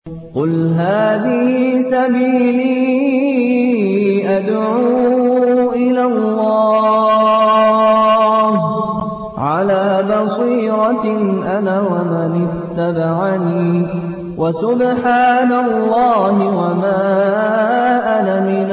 قل هذه سبيلي أدعو إلى الله على بصيرة أنا ومن اتبعني وسبحان الله وما أنا من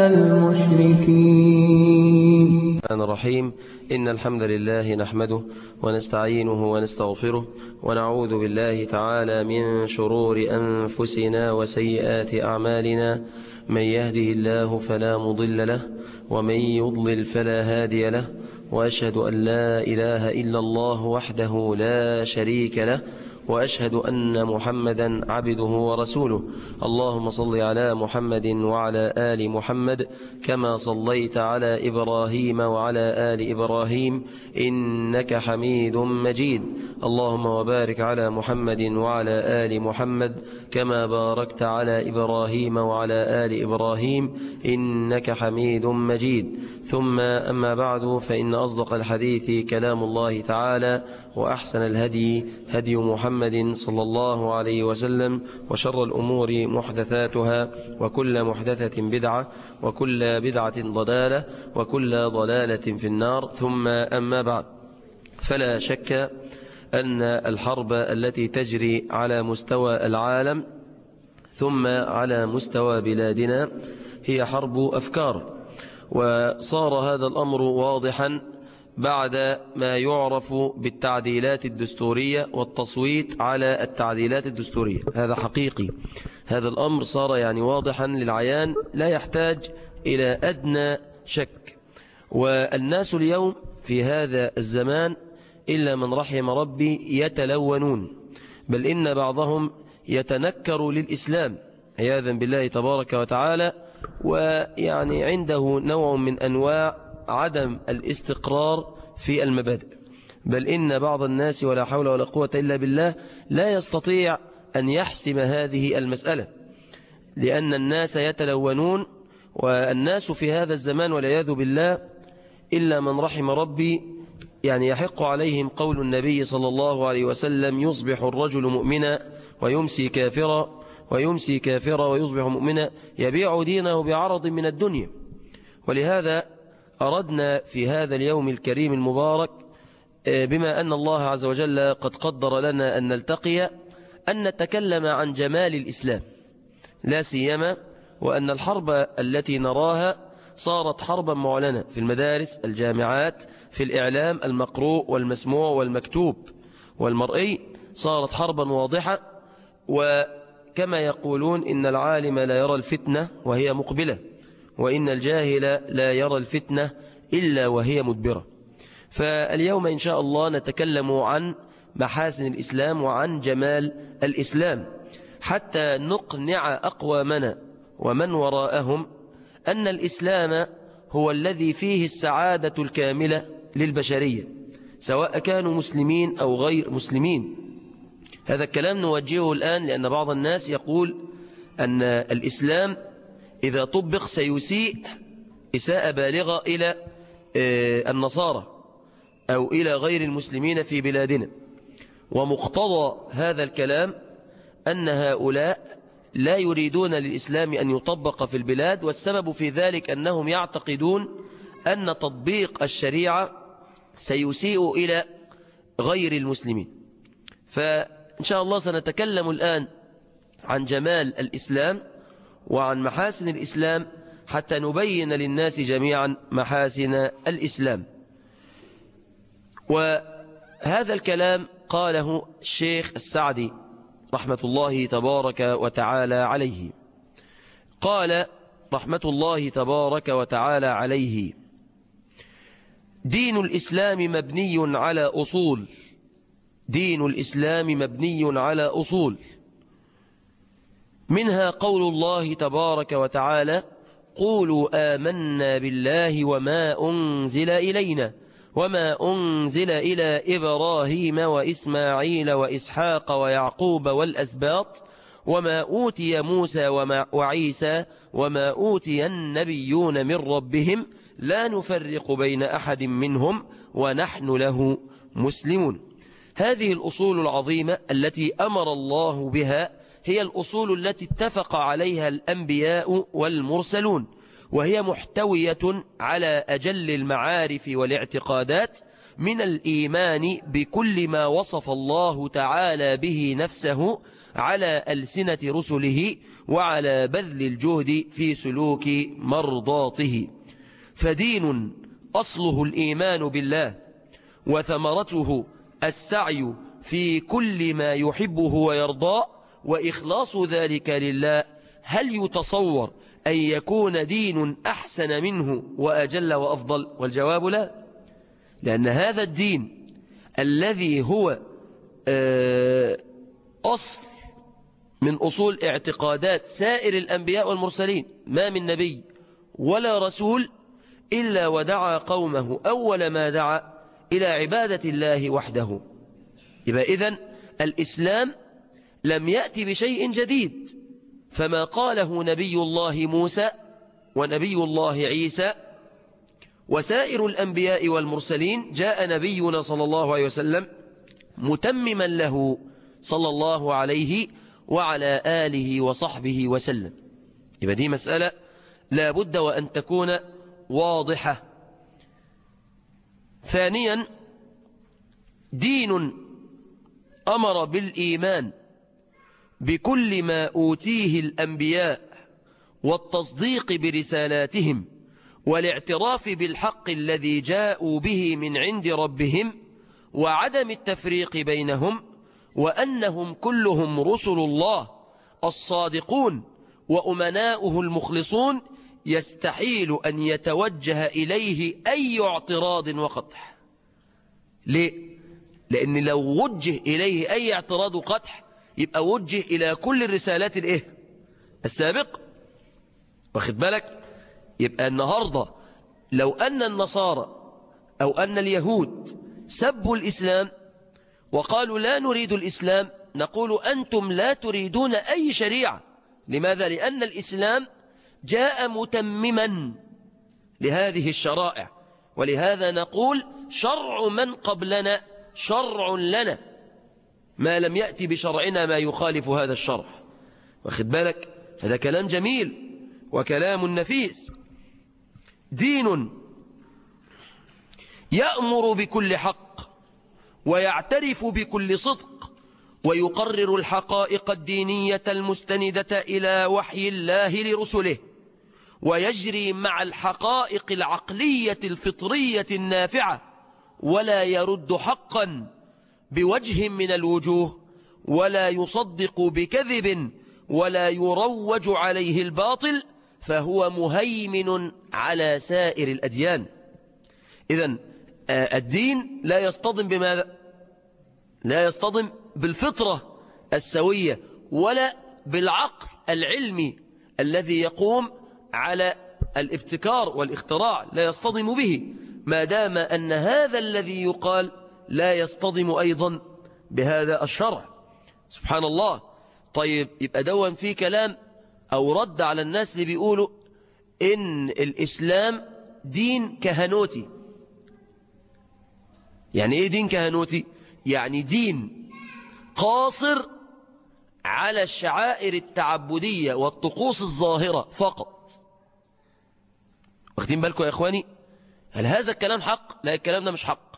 المشركين الرحمن الرحيم إن الحمد لله نحمده ونستعينه ونستغفره ونعوذ بالله تعالى من شرور أنفسنا وسيئات أعمالنا من يهده الله فلا مضل له ومن يضلل فلا هادي له وأشهد أن لا إله إلا الله وحده لا شريك له وأشهد أن محمدا عبده ورسوله اللهم صل على محمد وعلى آل محمد كما صليت على إبراهيم وعلى آل إبراهيم إنك حميد مجيد اللهم وبارك على محمد وعلى آل محمد كما باركت على إبراهيم وعلى آل إبراهيم إنك حميد مجيد ثم أما بعد فإن أصدق الحديث كلام الله تعالى وأحسن الهدي هدي محمد صلى الله عليه وسلم وشر الأمور محدثاتها وكل محدثة بدعة وكل بدعة ضلالة وكل ضلالة في النار ثم أما بعد فلا شك أن الحرب التي تجري على مستوى العالم ثم على مستوى بلادنا هي حرب أفكار وصار هذا الأمر واضحا بعد ما يعرف بالتعديلات الدستورية والتصويت على التعديلات الدستورية هذا حقيقي هذا الأمر صار يعني واضحا للعيان لا يحتاج إلى أدنى شك والناس اليوم في هذا الزمان إلا من رحم ربي يتلونون بل إن بعضهم يتنكر للإسلام عياذا بالله تبارك وتعالى ويعني عنده نوع من أنواع عدم الاستقرار في المبادئ بل إن بعض الناس ولا حول ولا قوة إلا بالله لا يستطيع أن يحسم هذه المسألة لأن الناس يتلونون والناس في هذا الزمان والعياذ بالله إلا من رحم ربي يعني يحق عليهم قول النبي صلى الله عليه وسلم يصبح الرجل مؤمنا ويمسي كافرا ويمسي كافرا ويصبح مؤمنا يبيع دينه بعرض من الدنيا ولهذا أردنا في هذا اليوم الكريم المبارك بما أن الله عز وجل قد قدر لنا أن نلتقي أن نتكلم عن جمال الإسلام لا سيما وأن الحرب التي نراها صارت حربا معلنة في المدارس الجامعات في الإعلام المقروء والمسموع والمكتوب والمرئي صارت حربا واضحة وكما يقولون إن العالم لا يرى الفتنة وهي مقبلة وإن الجاهل لا يرى الفتنة إلا وهي مدبرة فاليوم إن شاء الله نتكلم عن محاسن الإسلام وعن جمال الإسلام حتى نقنع أقوامنا ومن وراءهم أن الإسلام هو الذي فيه السعادة الكاملة للبشرية سواء كانوا مسلمين أو غير مسلمين هذا الكلام نوجهه الآن لأن بعض الناس يقول أن الإسلام إذا طبق سيسيء إساءة بالغة إلى النصارى أو إلى غير المسلمين في بلادنا ومقتضى هذا الكلام أن هؤلاء لا يريدون للإسلام أن يطبق في البلاد والسبب في ذلك أنهم يعتقدون أن تطبيق الشريعة سيسيء إلى غير المسلمين فإن شاء الله سنتكلم الآن عن جمال الإسلام وعن محاسن الإسلام حتى نبين للناس جميعا محاسن الإسلام وهذا الكلام قاله الشيخ السعدي رحمة الله تبارك وتعالى عليه قال رحمة الله تبارك وتعالى عليه دين الإسلام مبني على أصول دين الإسلام مبني على أصول منها قول الله تبارك وتعالى قولوا آمنا بالله وما أنزل إلينا وما أنزل إلى إبراهيم وإسماعيل وإسحاق ويعقوب والأسباط وما أوتي موسى وما وعيسى وما أوتي النبيون من ربهم لا نفرق بين أحد منهم ونحن له مسلمون هذه الأصول العظيمة التي أمر الله بها هي الأصول التي اتفق عليها الأنبياء والمرسلون وهي محتوية على أجل المعارف والاعتقادات من الإيمان بكل ما وصف الله تعالى به نفسه على ألسنة رسله وعلى بذل الجهد في سلوك مرضاته فدين أصله الإيمان بالله وثمرته السعي في كل ما يحبه ويرضاه وإخلاص ذلك لله هل يتصور أن يكون دين أحسن منه وأجل وأفضل والجواب لا لأن هذا الدين الذي هو أصل من أصول اعتقادات سائر الأنبياء والمرسلين ما من نبي ولا رسول إلا ودعا قومه أول ما دعا إلى عبادة الله وحده يبقى إذن الإسلام لم يأتي بشيء جديد فما قاله نبي الله موسى ونبي الله عيسى وسائر الأنبياء والمرسلين جاء نبينا صلى الله عليه وسلم متمما له صلى الله عليه وعلى آله وصحبه وسلم يبقى دي مسألة لا بد وأن تكون واضحة ثانيا دين أمر بالإيمان بكل ما أوتيه الأنبياء والتصديق برسالاتهم والاعتراف بالحق الذي جاءوا به من عند ربهم وعدم التفريق بينهم وأنهم كلهم رسل الله الصادقون وأمناؤه المخلصون يستحيل أن يتوجه إليه أي اعتراض وقطح ليه؟ لأن لو وجه إليه أي اعتراض وقطح يبقى وجه إلى كل الرسالات الإيه؟ السابق واخد بالك يبقى النهاردة لو أن النصارى أو أن اليهود سبوا الإسلام وقالوا لا نريد الإسلام نقول أنتم لا تريدون أي شريعة لماذا؟ لأن الإسلام جاء متمما لهذه الشرائع ولهذا نقول شرع من قبلنا شرع لنا ما لم يأتي بشرعنا ما يخالف هذا الشرع واخد بالك هذا كلام جميل وكلام نفيس دين يأمر بكل حق ويعترف بكل صدق ويقرر الحقائق الدينية المستندة إلى وحي الله لرسله ويجري مع الحقائق العقلية الفطرية النافعة ولا يرد حقا بوجه من الوجوه ولا يصدق بكذب ولا يروج عليه الباطل فهو مهيمن على سائر الأديان إذن الدين لا يصطدم بماذا لا يصطدم بالفطرة السوية ولا بالعقل العلمي الذي يقوم على الابتكار والاختراع لا يصطدم به ما دام أن هذا الذي يقال لا يصطدم أيضا بهذا الشرع سبحان الله طيب يبقى دون في كلام أو رد على الناس اللي بيقولوا إن الإسلام دين كهنوتي يعني إيه دين كهنوتي يعني دين قاصر على الشعائر التعبدية والطقوس الظاهرة فقط واخدين بالكم يا إخواني هل هذا الكلام حق لا الكلام ده مش حق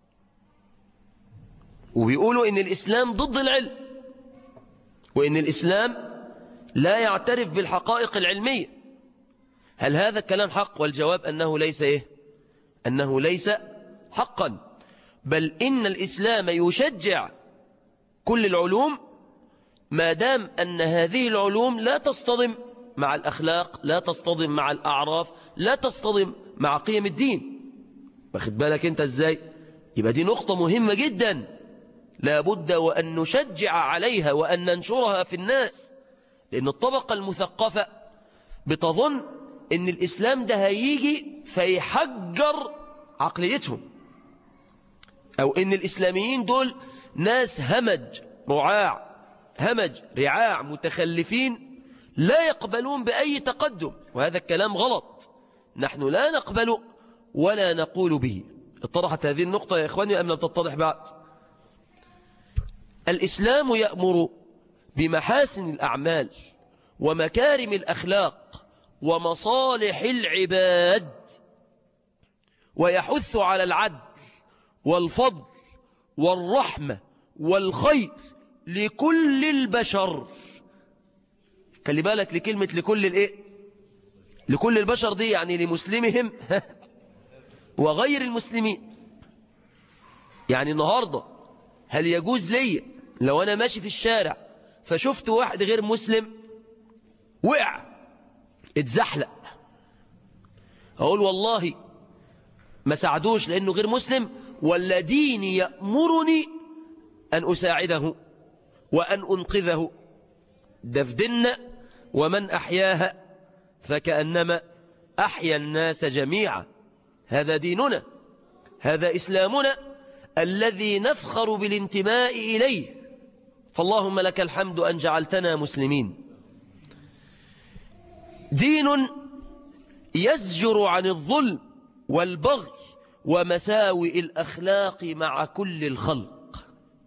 وبيقولوا إن الإسلام ضد العلم وإن الإسلام لا يعترف بالحقائق العلمية هل هذا الكلام حق والجواب أنه ليس إيه أنه ليس حقا بل إن الإسلام يشجع كل العلوم ما دام أن هذه العلوم لا تصطدم مع الأخلاق لا تصطدم مع الأعراف لا تصطدم مع قيم الدين واخد بالك انت ازاي يبقى دي نقطة مهمة جدا لابد وأن نشجع عليها وأن ننشرها في الناس لأن الطبقة المثقفة بتظن أن الإسلام ده هيجي فيحجر عقليتهم أو أن الإسلاميين دول ناس همج رعاع همج رعاع متخلفين لا يقبلون بأي تقدم وهذا الكلام غلط نحن لا نقبل ولا نقول به اتضحت هذه النقطة يا إخواني أم لم تتضح بعد الإسلام يأمر بمحاسن الأعمال ومكارم الأخلاق ومصالح العباد ويحث على العدل والفضل والرحمة والخير لكل البشر خلي بالك لكلمة لكل الايه لكل البشر دي يعني لمسلمهم وغير المسلمين يعني النهاردة هل يجوز لي لو انا ماشي في الشارع فشفت واحد غير مسلم وقع اتزحلق اقول والله ما ساعدوش لانه غير مسلم ولا ديني يأمرني ان اساعده وان انقذه ده في ديننا ومن احياها فكأنما احيا الناس جميعا هذا ديننا هذا اسلامنا الذي نفخر بالانتماء اليه فاللهم لك الحمد ان جعلتنا مسلمين دين يزجر عن الظلم والبغي ومساوئ الأخلاق مع كل الخلق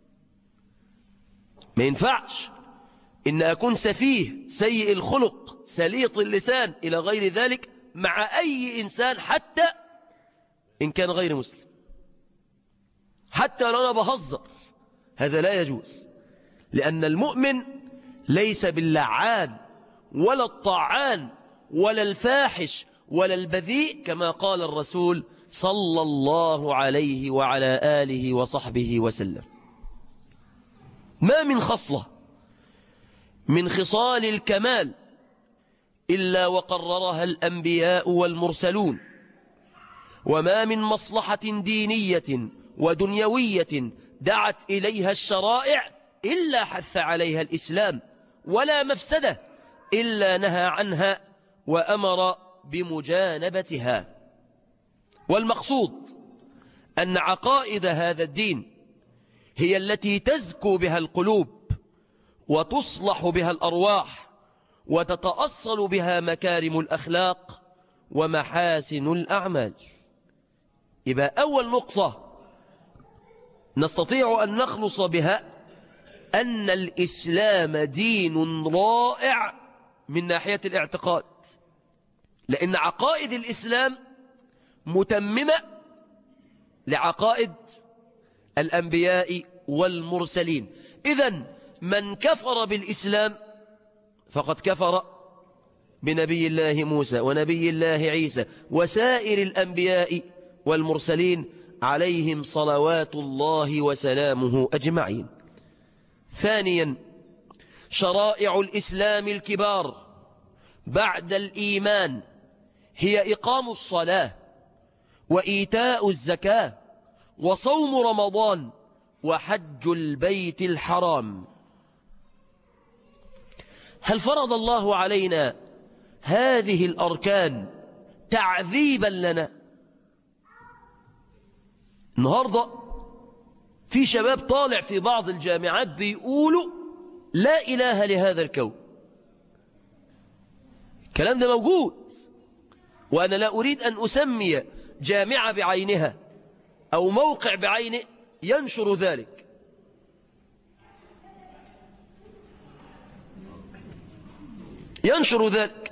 ما ينفعش إن أكون سفيه سيء الخلق سليط اللسان إلى غير ذلك مع أي إنسان حتى إن كان غير مسلم حتى لو أنا بهزر هذا لا يجوز لأن المؤمن ليس باللعان ولا الطعان ولا الفاحش ولا البذيء كما قال الرسول صلى الله عليه وعلى آله وصحبه وسلم ما من خصلة من خصال الكمال إلا وقررها الأنبياء والمرسلون وما من مصلحة دينية ودنيوية دعت إليها الشرائع إلا حث عليها الإسلام ولا مفسدة إلا نهى عنها وأمر بمجانبتها والمقصود أن عقائد هذا الدين هي التي تزكو بها القلوب وتصلح بها الأرواح وتتأصل بها مكارم الأخلاق ومحاسن الأعمال يبقى أول نقطة نستطيع أن نخلص بها أن الإسلام دين رائع من ناحية الاعتقاد لأن عقائد الإسلام متممة لعقائد الأنبياء والمرسلين إذا من كفر بالإسلام فقد كفر بنبي الله موسى ونبي الله عيسى وسائر الأنبياء والمرسلين عليهم صلوات الله وسلامه أجمعين ثانيا شرائع الإسلام الكبار بعد الإيمان هي إقام الصلاة وإيتاء الزكاة وصوم رمضان وحج البيت الحرام هل فرض الله علينا هذه الأركان تعذيبا لنا النهاردة في شباب طالع في بعض الجامعات بيقولوا لا إله لهذا الكون الكلام ده موجود وأنا لا أريد أن أسمي جامعة بعينها أو موقع بعينه ينشر ذلك ينشر ذلك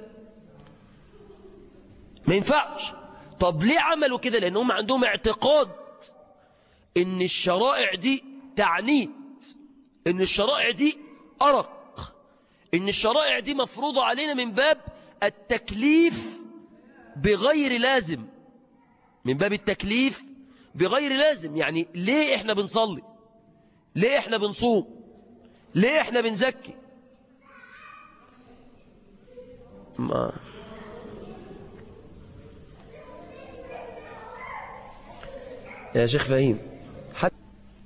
ما ينفعش طب ليه عملوا كده لأنهم عندهم اعتقاد ان الشرائع دي تعنيت ان الشرائع دي أرق ان الشرائع دي مفروضة علينا من باب التكليف بغير لازم من باب التكليف بغير لازم يعني ليه احنا بنصلي ليه احنا بنصوم ليه احنا بنزكي ما يا شيخ فهيم حتى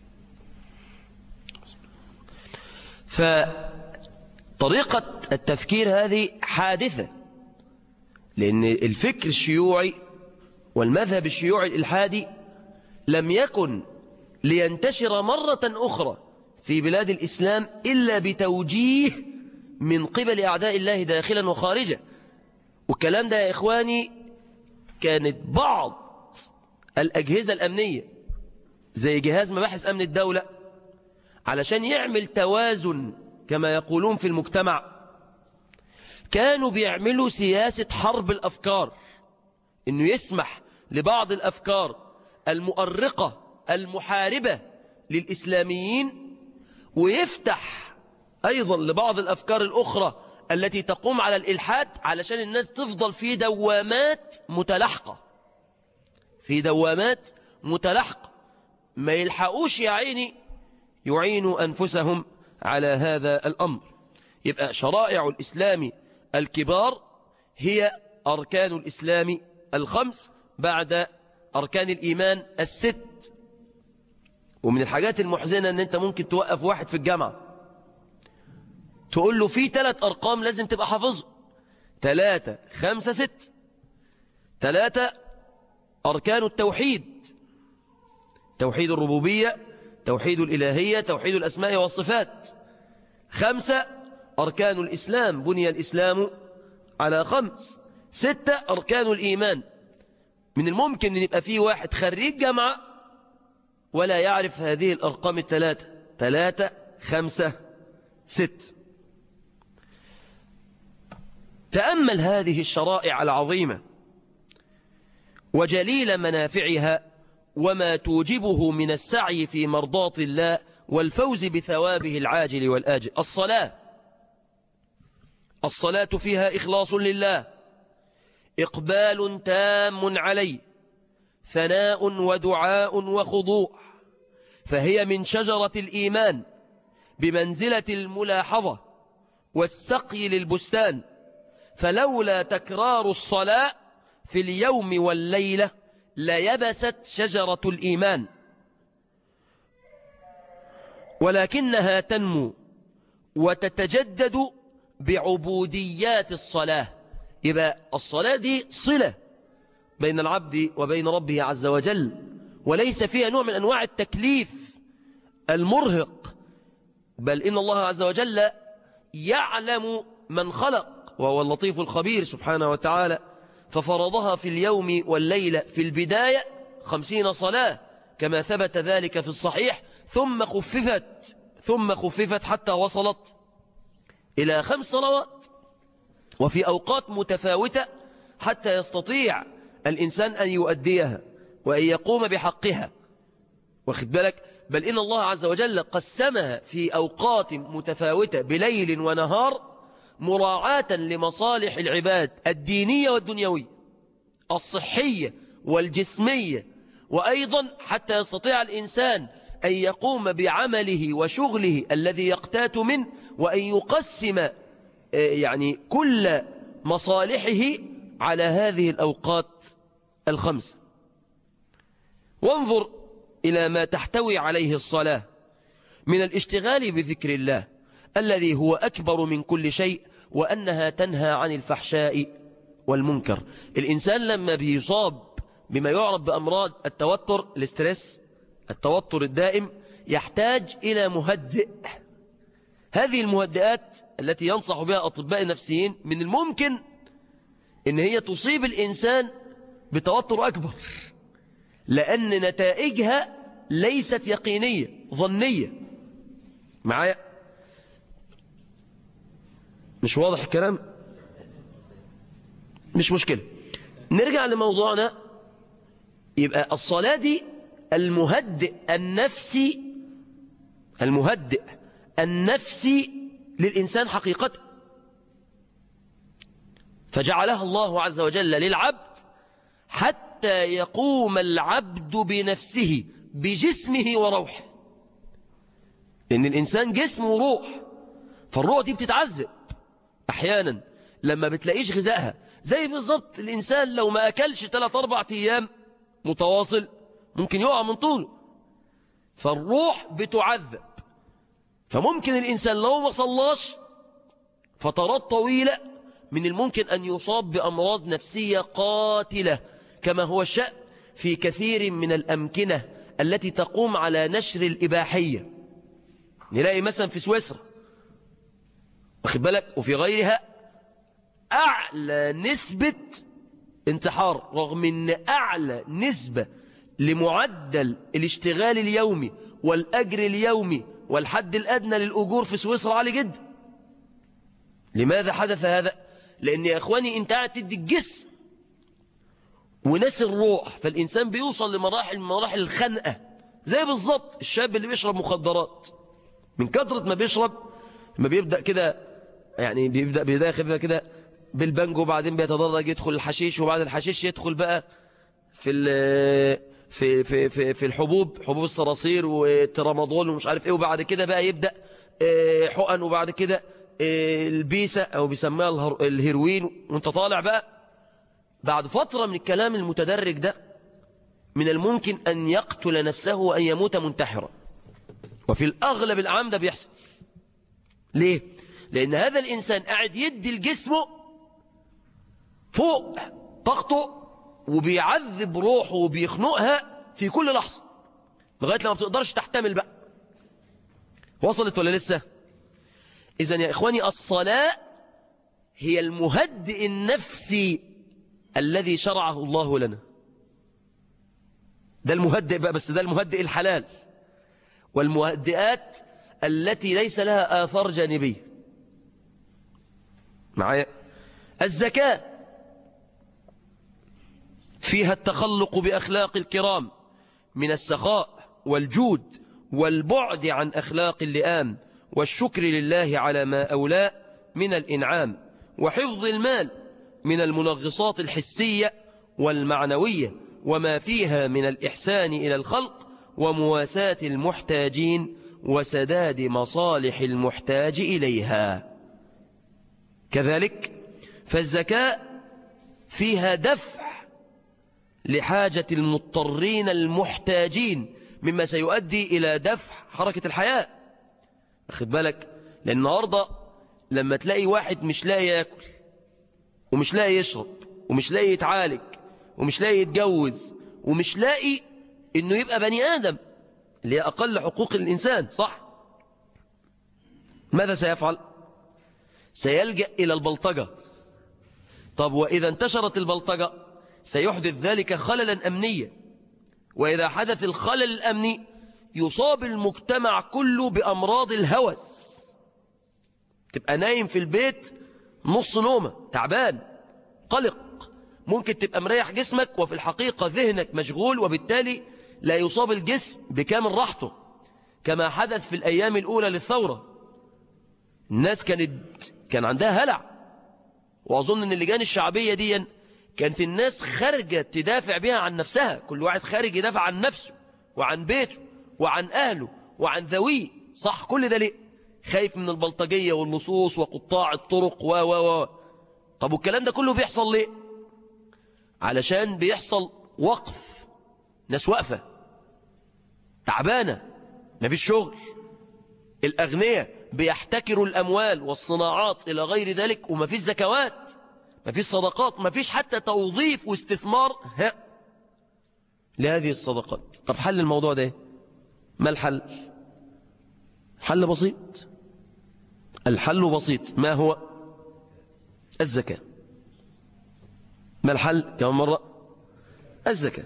فطريقة التفكير هذه حادثة لأن الفكر الشيوعي والمذهب الشيوعي الإلحادي لم يكن لينتشر مرة أخرى في بلاد الإسلام إلا بتوجيه من قبل أعداء الله داخلا وخارجا والكلام ده يا إخواني كانت بعض الأجهزة الأمنية زي جهاز مباحث أمن الدولة علشان يعمل توازن كما يقولون في المجتمع كانوا بيعملوا سياسة حرب الأفكار إنه يسمح لبعض الأفكار المؤرقة المحاربة للإسلاميين ويفتح أيضا لبعض الأفكار الأخرى التي تقوم على الإلحاد علشان الناس تفضل في دوامات متلاحقة في دوامات متلاحقة ما يلحقوش يا عيني يعينوا أنفسهم على هذا الأمر يبقى شرائع الإسلام الكبار هي أركان الإسلام الخمس بعد أركان الإيمان الست ومن الحاجات المحزنة أن أنت ممكن توقف واحد في الجامعة تقول له في ثلاث أرقام لازم تبقى حافظه ثلاثة خمسة ست ثلاثة أركان التوحيد توحيد الربوبية توحيد الإلهية توحيد الأسماء والصفات خمسة أركان الإسلام بني الإسلام على خمس ستة أركان الإيمان من الممكن أن يبقى فيه واحد خريج جامعة ولا يعرف هذه الأرقام الثلاثة ثلاثة خمسة ست تأمل هذه الشرائع العظيمة وجليل منافعها وما توجبه من السعي في مرضاة الله والفوز بثوابه العاجل والآجل الصلاة الصلاة فيها إخلاص لله إقبال تام عليه ثناء ودعاء وخضوع فهي من شجرة الإيمان بمنزلة الملاحظة والسقي للبستان فلولا تكرار الصلاة في اليوم والليلة ليبست شجرة الإيمان ولكنها تنمو وتتجدد بعبوديات الصلاة يبقى الصلاة دي صلة بين العبد وبين ربه عز وجل وليس فيها نوع من أنواع التكليف المرهق بل إن الله عز وجل يعلم من خلق وهو اللطيف الخبير سبحانه وتعالى ففرضها في اليوم والليلة في البداية خمسين صلاة كما ثبت ذلك في الصحيح ثم خففت ثم خففت حتى وصلت إلى خمس صلوات وفي أوقات متفاوتة حتى يستطيع الإنسان أن يؤديها وأن يقوم بحقها واخد بالك بل إن الله عز وجل قسمها في أوقات متفاوتة بليل ونهار مراعاة لمصالح العباد الدينية والدنيوية الصحية والجسمية وأيضا حتى يستطيع الإنسان أن يقوم بعمله وشغله الذي يقتات منه وأن يقسم يعني كل مصالحه على هذه الأوقات الخمسة وانظر إلى ما تحتوي عليه الصلاة من الاشتغال بذكر الله الذي هو أكبر من كل شيء وأنها تنهى عن الفحشاء والمنكر الإنسان لما بيصاب بما يعرف بأمراض التوتر الاسترس التوتر الدائم يحتاج إلى مهدئ هذه المهدئات التي ينصح بها أطباء نفسيين من الممكن ان هي تصيب الإنسان بتوتر أكبر لأن نتائجها ليست يقينية ظنية معايا مش واضح الكلام مش مشكلة نرجع لموضوعنا يبقى الصلاة دي المهدئ النفسي المهدئ النفسي للإنسان حقيقة فجعلها الله عز وجل للعبد حتى يقوم العبد بنفسه بجسمه وروحه لأن الإنسان جسم وروح فالروح دي بتتعذب أحيانا لما بتلاقيش غذائها زي بالظبط الإنسان لو ما أكلش 3-4 أيام متواصل ممكن يقع من طوله فالروح بتعذب فممكن الإنسان لو ما صلاش فترات طويلة من الممكن أن يصاب بأمراض نفسية قاتلة كما هو الشأن في كثير من الأمكنة التي تقوم على نشر الإباحية نلاقي مثلا في سويسرا واخد بالك وفي غيرها أعلى نسبة انتحار رغم أن أعلى نسبة لمعدل الاشتغال اليومي والأجر اليومي والحد الأدنى للأجور في سويسرا عالي جدا لماذا حدث هذا لأن يا إخواني أنت قاعد تدي الجسم وناس الروح فالإنسان بيوصل لمراحل مراحل الخنقة زي بالظبط الشاب اللي بيشرب مخدرات من كثرة ما بيشرب ما بيبدأ كده يعني بيبدأ بداية خفيفة كده بالبنجو وبعدين بيتدرج يدخل الحشيش وبعد الحشيش يدخل بقى في في في في في الحبوب حبوب الصراصير والترامادول ومش عارف ايه وبعد كده بقى يبدأ حقن وبعد كده البيسة او بيسميها الهيروين وانت طالع بقى بعد فترة من الكلام المتدرج ده من الممكن ان يقتل نفسه وان يموت منتحرا وفي الاغلب العام ده بيحصل ليه لان هذا الانسان قاعد يدي الجسم فوق طاقته وبيعذب روحه وبيخنقها في كل لحظة لغاية لما بتقدرش تحتمل بقى وصلت ولا لسه إذا يا إخواني الصلاة هي المهدئ النفسي الذي شرعه الله لنا ده المهدئ بقى بس ده المهدئ الحلال والمهدئات التي ليس لها آثار جانبية معايا الزكاة فيها التخلق بأخلاق الكرام من السخاء والجود والبعد عن أخلاق اللئام والشكر لله على ما أولاه من الإنعام وحفظ المال من المنغصات الحسية والمعنوية وما فيها من الإحسان إلى الخلق ومواساة المحتاجين وسداد مصالح المحتاج إليها كذلك فالزكاة فيها دفع لحاجة المضطرين المحتاجين مما سيؤدي إلى دفع حركة الحياة أخذ بالك لأن النهاردة لما تلاقي واحد مش لاقي ياكل ومش لاقي يشرب ومش لاقي يتعالج ومش لاقي يتجوز ومش لاقي انه يبقى بني آدم اللي هي أقل حقوق الإنسان صح ماذا سيفعل سيلجأ إلى البلطجة طب وإذا انتشرت البلطجة سيحدث ذلك خللا أمنيا وإذا حدث الخلل الأمني يصاب المجتمع كله بأمراض الهوس تبقى نايم في البيت نص نومة تعبان قلق ممكن تبقى مريح جسمك وفي الحقيقة ذهنك مشغول وبالتالي لا يصاب الجسم بكامل راحته كما حدث في الأيام الأولى للثورة الناس كانت كان عندها هلع وأظن أن اللجان الشعبية دي كانت الناس خارجة تدافع بها عن نفسها كل واحد خارج يدافع عن نفسه وعن بيته وعن أهله وعن ذويه صح كل ده ليه خايف من البلطجية واللصوص وقطاع الطرق و و و طب والكلام ده كله بيحصل ليه علشان بيحصل وقف ناس واقفة تعبانة مفيش شغل الأغنياء بيحتكروا الأموال والصناعات إلى غير ذلك ومفيش زكوات مفيش صدقات مفيش حتى توظيف واستثمار ها لهذه الصدقات طب حل الموضوع ده ما الحل حل بسيط الحل بسيط ما هو الزكاة ما الحل كم مرة الزكاة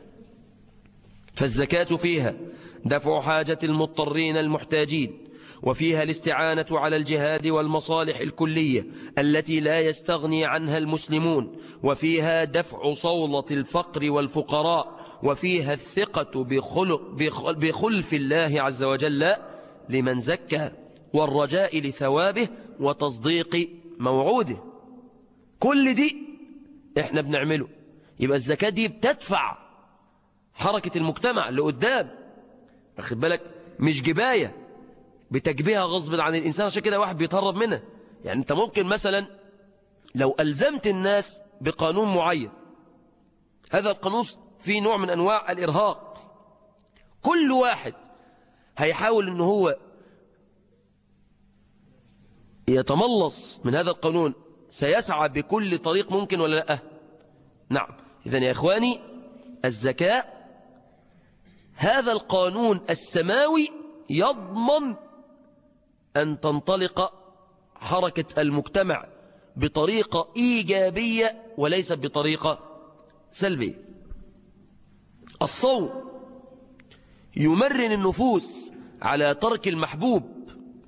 فالزكاة فيها دفع حاجة المضطرين المحتاجين وفيها الاستعانة على الجهاد والمصالح الكلية التي لا يستغني عنها المسلمون وفيها دفع صولة الفقر والفقراء وفيها الثقة بخلق بخلف الله عز وجل لمن زكى والرجاء لثوابه وتصديق موعوده كل دي احنا بنعمله يبقى الزكاة دي بتدفع حركة المجتمع لقدام أخذ بالك مش جباية بتجبيها غصب عن الإنسان عشان كده واحد بيتهرب منها يعني انت ممكن مثلا لو ألزمت الناس بقانون معين هذا القانون فيه نوع من أنواع الإرهاق كل واحد هيحاول ان هو يتملص من هذا القانون سيسعى بكل طريق ممكن ولا لا نعم إذا يا إخواني الزكاة هذا القانون السماوي يضمن أن تنطلق حركة المجتمع بطريقة إيجابية وليس بطريقة سلبية الصوم يمرن النفوس على ترك المحبوب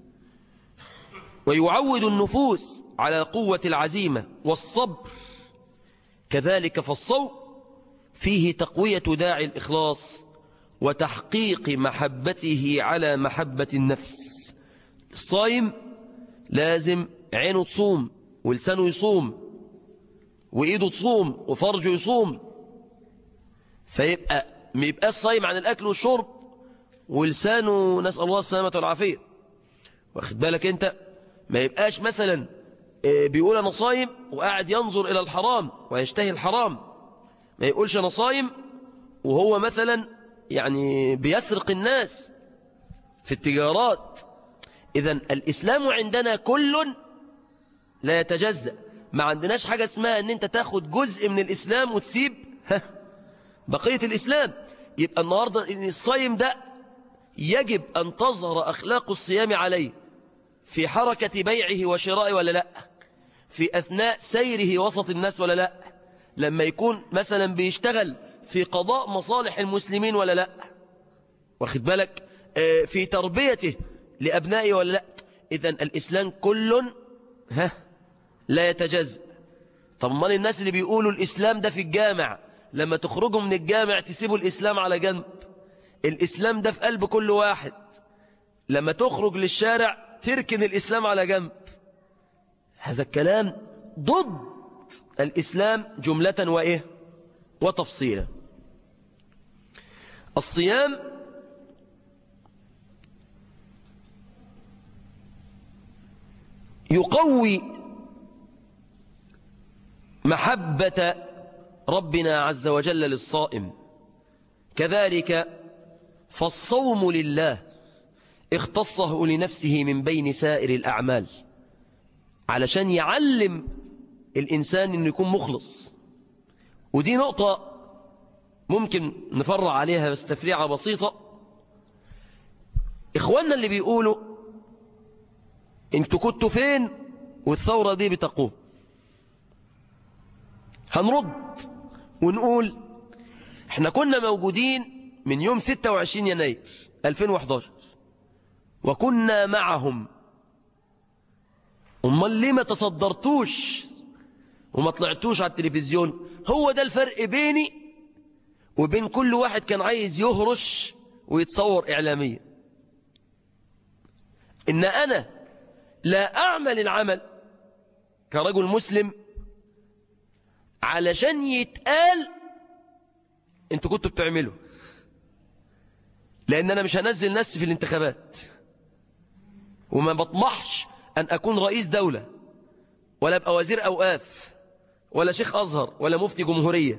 ويعود النفوس على قوة العزيمة والصبر كذلك فالصوم فيه تقوية داعي الإخلاص وتحقيق محبته على محبة النفس الصايم لازم عينه تصوم ولسانه يصوم وإيده تصوم وفرجه يصوم فيبقى ما يبقاش صايم عن الأكل والشرب ولسانه نسأل الله السلامة والعافية واخد بالك انت ما يبقاش مثلا بيقول انا صايم وقاعد ينظر الى الحرام ويشتهي الحرام ما يقولش انا صايم وهو مثلا يعني بيسرق الناس في التجارات اذا الاسلام عندنا كل لا يتجزأ ما عندناش حاجة اسمها ان انت تاخد جزء من الاسلام وتسيب بقية الاسلام يبقى النهاردة ان الصايم ده يجب ان تظهر اخلاق الصيام عليه في حركة بيعه وشرائه ولا لا في أثناء سيره وسط الناس ولا لا لما يكون مثلا بيشتغل في قضاء مصالح المسلمين ولا لا واخد بالك في تربيته لأبنائه ولا لا إذا الإسلام كل ها لا يتجزأ طب امال الناس اللي بيقولوا الإسلام ده في الجامع لما تخرجوا من الجامع تسيبوا الإسلام على جنب الإسلام ده في قلب كل واحد لما تخرج للشارع تركن الإسلام على جنب هذا الكلام ضد الإسلام جملة وإيه وتفصيلا الصيام يقوي محبة ربنا عز وجل للصائم كذلك فالصوم لله اختصه لنفسه من بين سائر الأعمال علشان يعلم الإنسان أنه يكون مخلص ودي نقطة ممكن نفرع عليها بس تفريعة بسيطة إخواننا اللي بيقولوا انتوا كنتوا فين والثورة دي بتقوم هنرد ونقول احنا كنا موجودين من يوم 26 يناير 2011 وكنا معهم امال ليه ما تصدرتوش وما طلعتوش على التلفزيون هو ده الفرق بيني وبين كل واحد كان عايز يهرش ويتصور اعلاميا ان انا لا اعمل العمل كرجل مسلم علشان يتقال انتوا كنتوا بتعملوا لان انا مش هنزل نفسي في الانتخابات وما بطمحش ان اكون رئيس دولة ولا ابقى وزير اوقاف ولا شيخ ازهر ولا مفتي جمهورية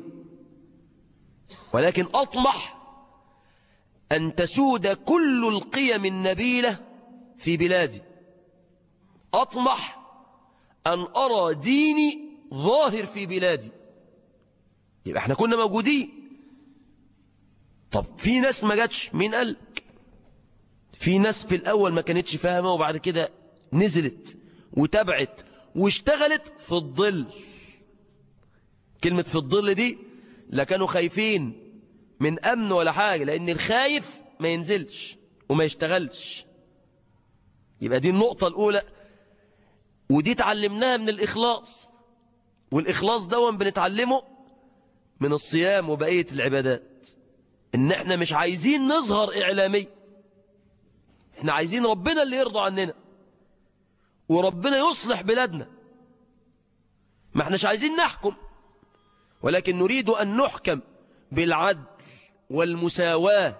ولكن اطمح ان تسود كل القيم النبيلة في بلادي اطمح ان ارى ديني ظاهر في بلادي يبقى احنا كنا موجودين طب في ناس ما جاتش مين قال في ناس في الاول ما كانتش فاهمه وبعد كده نزلت وتبعت واشتغلت في الظل كلمة في الظل دي لا كانوا خايفين من امن ولا حاجة لان الخايف ما ينزلش وما يشتغلش يبقى دي النقطة الاولى ودي تعلمناها من الاخلاص والاخلاص دون بنتعلمه من الصيام وبقية العبادات ان احنا مش عايزين نظهر اعلامي احنا عايزين ربنا اللي يرضى عننا وربنا يصلح بلادنا ما احناش عايزين نحكم ولكن نريد ان نحكم بالعدل والمساواة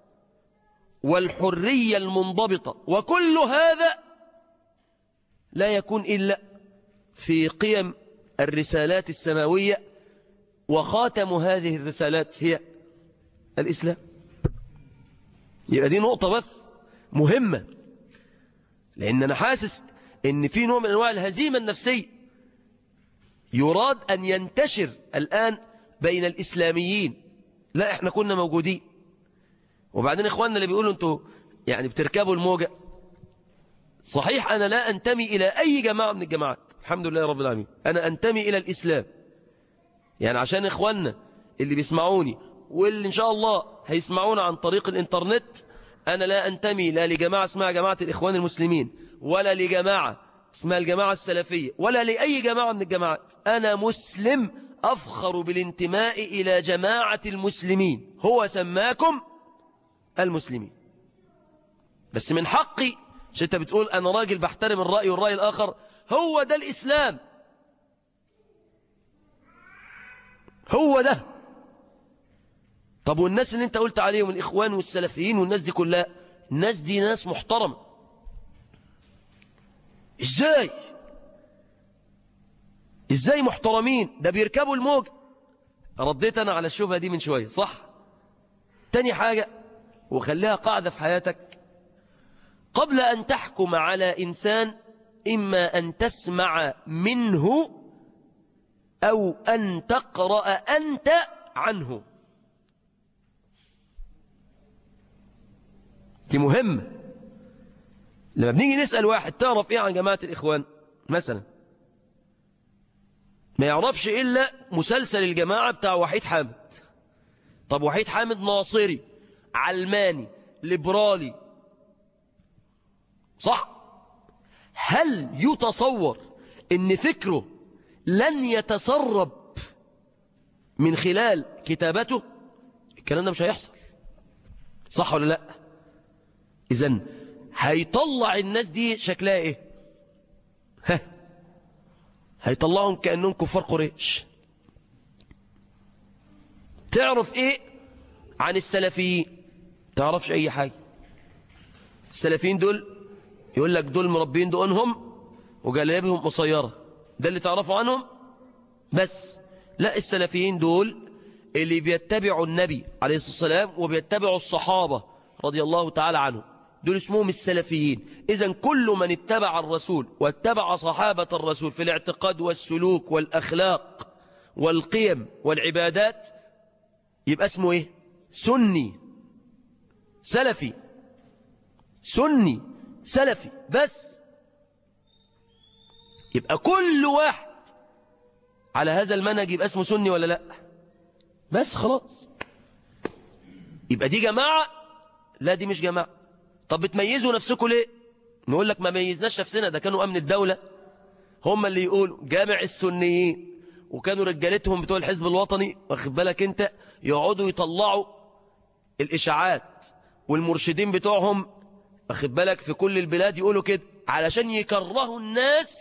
والحرية المنضبطة وكل هذا لا يكون إلا في قيم الرسالات السماوية وخاتم هذه الرسالات هي الإسلام يبقى دي نقطة بس مهمة لأن أنا حاسس أن في نوع من أنواع الهزيمة النفسية يراد أن ينتشر الآن بين الإسلاميين لا احنا كنا موجودين وبعدين إخواننا اللي بيقولوا أنتوا يعني بتركبوا الموجة صحيح أنا لا أنتمي إلى أي جماعة من الجماعات الحمد لله رب العالمين أنا أنتمي إلى الإسلام يعني عشان إخواننا اللي بيسمعوني واللي إن شاء الله هيسمعونا عن طريق الإنترنت أنا لا أنتمي لا لجماعة اسمها جماعة الإخوان المسلمين ولا لجماعة اسمها الجماعة السلفية ولا لأي جماعة من الجماعات أنا مسلم أفخر بالانتماء إلى جماعة المسلمين هو سماكم المسلمين بس من حقي مش انت بتقول أنا راجل بحترم الرأي والرأي الآخر هو ده الإسلام هو ده طب والناس اللي انت قلت عليهم الإخوان والسلفيين والناس دي كلها الناس دي ناس محترمة ازاي ازاي محترمين ده بيركبوا الموج رديت انا على الشبهة دي من شوية صح تاني حاجة وخليها قاعدة في حياتك قبل أن تحكم على إنسان إما أن تسمع منه أو أن تقرأ أنت عنه دي مهمة لما بنيجي نسأل واحد تعرف ايه عن جماعة الإخوان مثلا ما يعرفش إلا مسلسل الجماعة بتاع وحيد حامد طب وحيد حامد ناصري علماني ليبرالي صح هل يتصور ان فكره لن يتسرب من خلال كتابته الكلام ده مش هيحصل صح ولا لا اذا هيطلع الناس دي شكلها ايه ها هيطلعهم كأنهم كفار قريش تعرف ايه عن السلفيين تعرفش اي حاجة السلفيين دول يقول لك دول مربين دقنهم وجلابهم قصيرة ده اللي تعرفوا عنهم بس لا السلفيين دول اللي بيتبعوا النبي عليه الصلاة والسلام وبيتبعوا الصحابة رضي الله تعالى عنهم دول اسمهم السلفيين إذا كل من اتبع الرسول واتبع صحابة الرسول في الاعتقاد والسلوك والأخلاق والقيم والعبادات يبقى اسمه ايه سني سلفي سني سلفي بس يبقى كل واحد على هذا المنهج يبقى اسمه سني ولا لا بس خلاص يبقى دي جماعة لا دي مش جماعة طب بتميزوا نفسكم ليه نقول لك ما ميزناش نفسنا ده كانوا أمن الدولة هم اللي يقولوا جامع السنيين وكانوا رجالتهم بتوع الحزب الوطني واخد بالك انت يقعدوا يطلعوا الإشاعات والمرشدين بتوعهم واخد بالك في كل البلاد يقولوا كده علشان يكرهوا الناس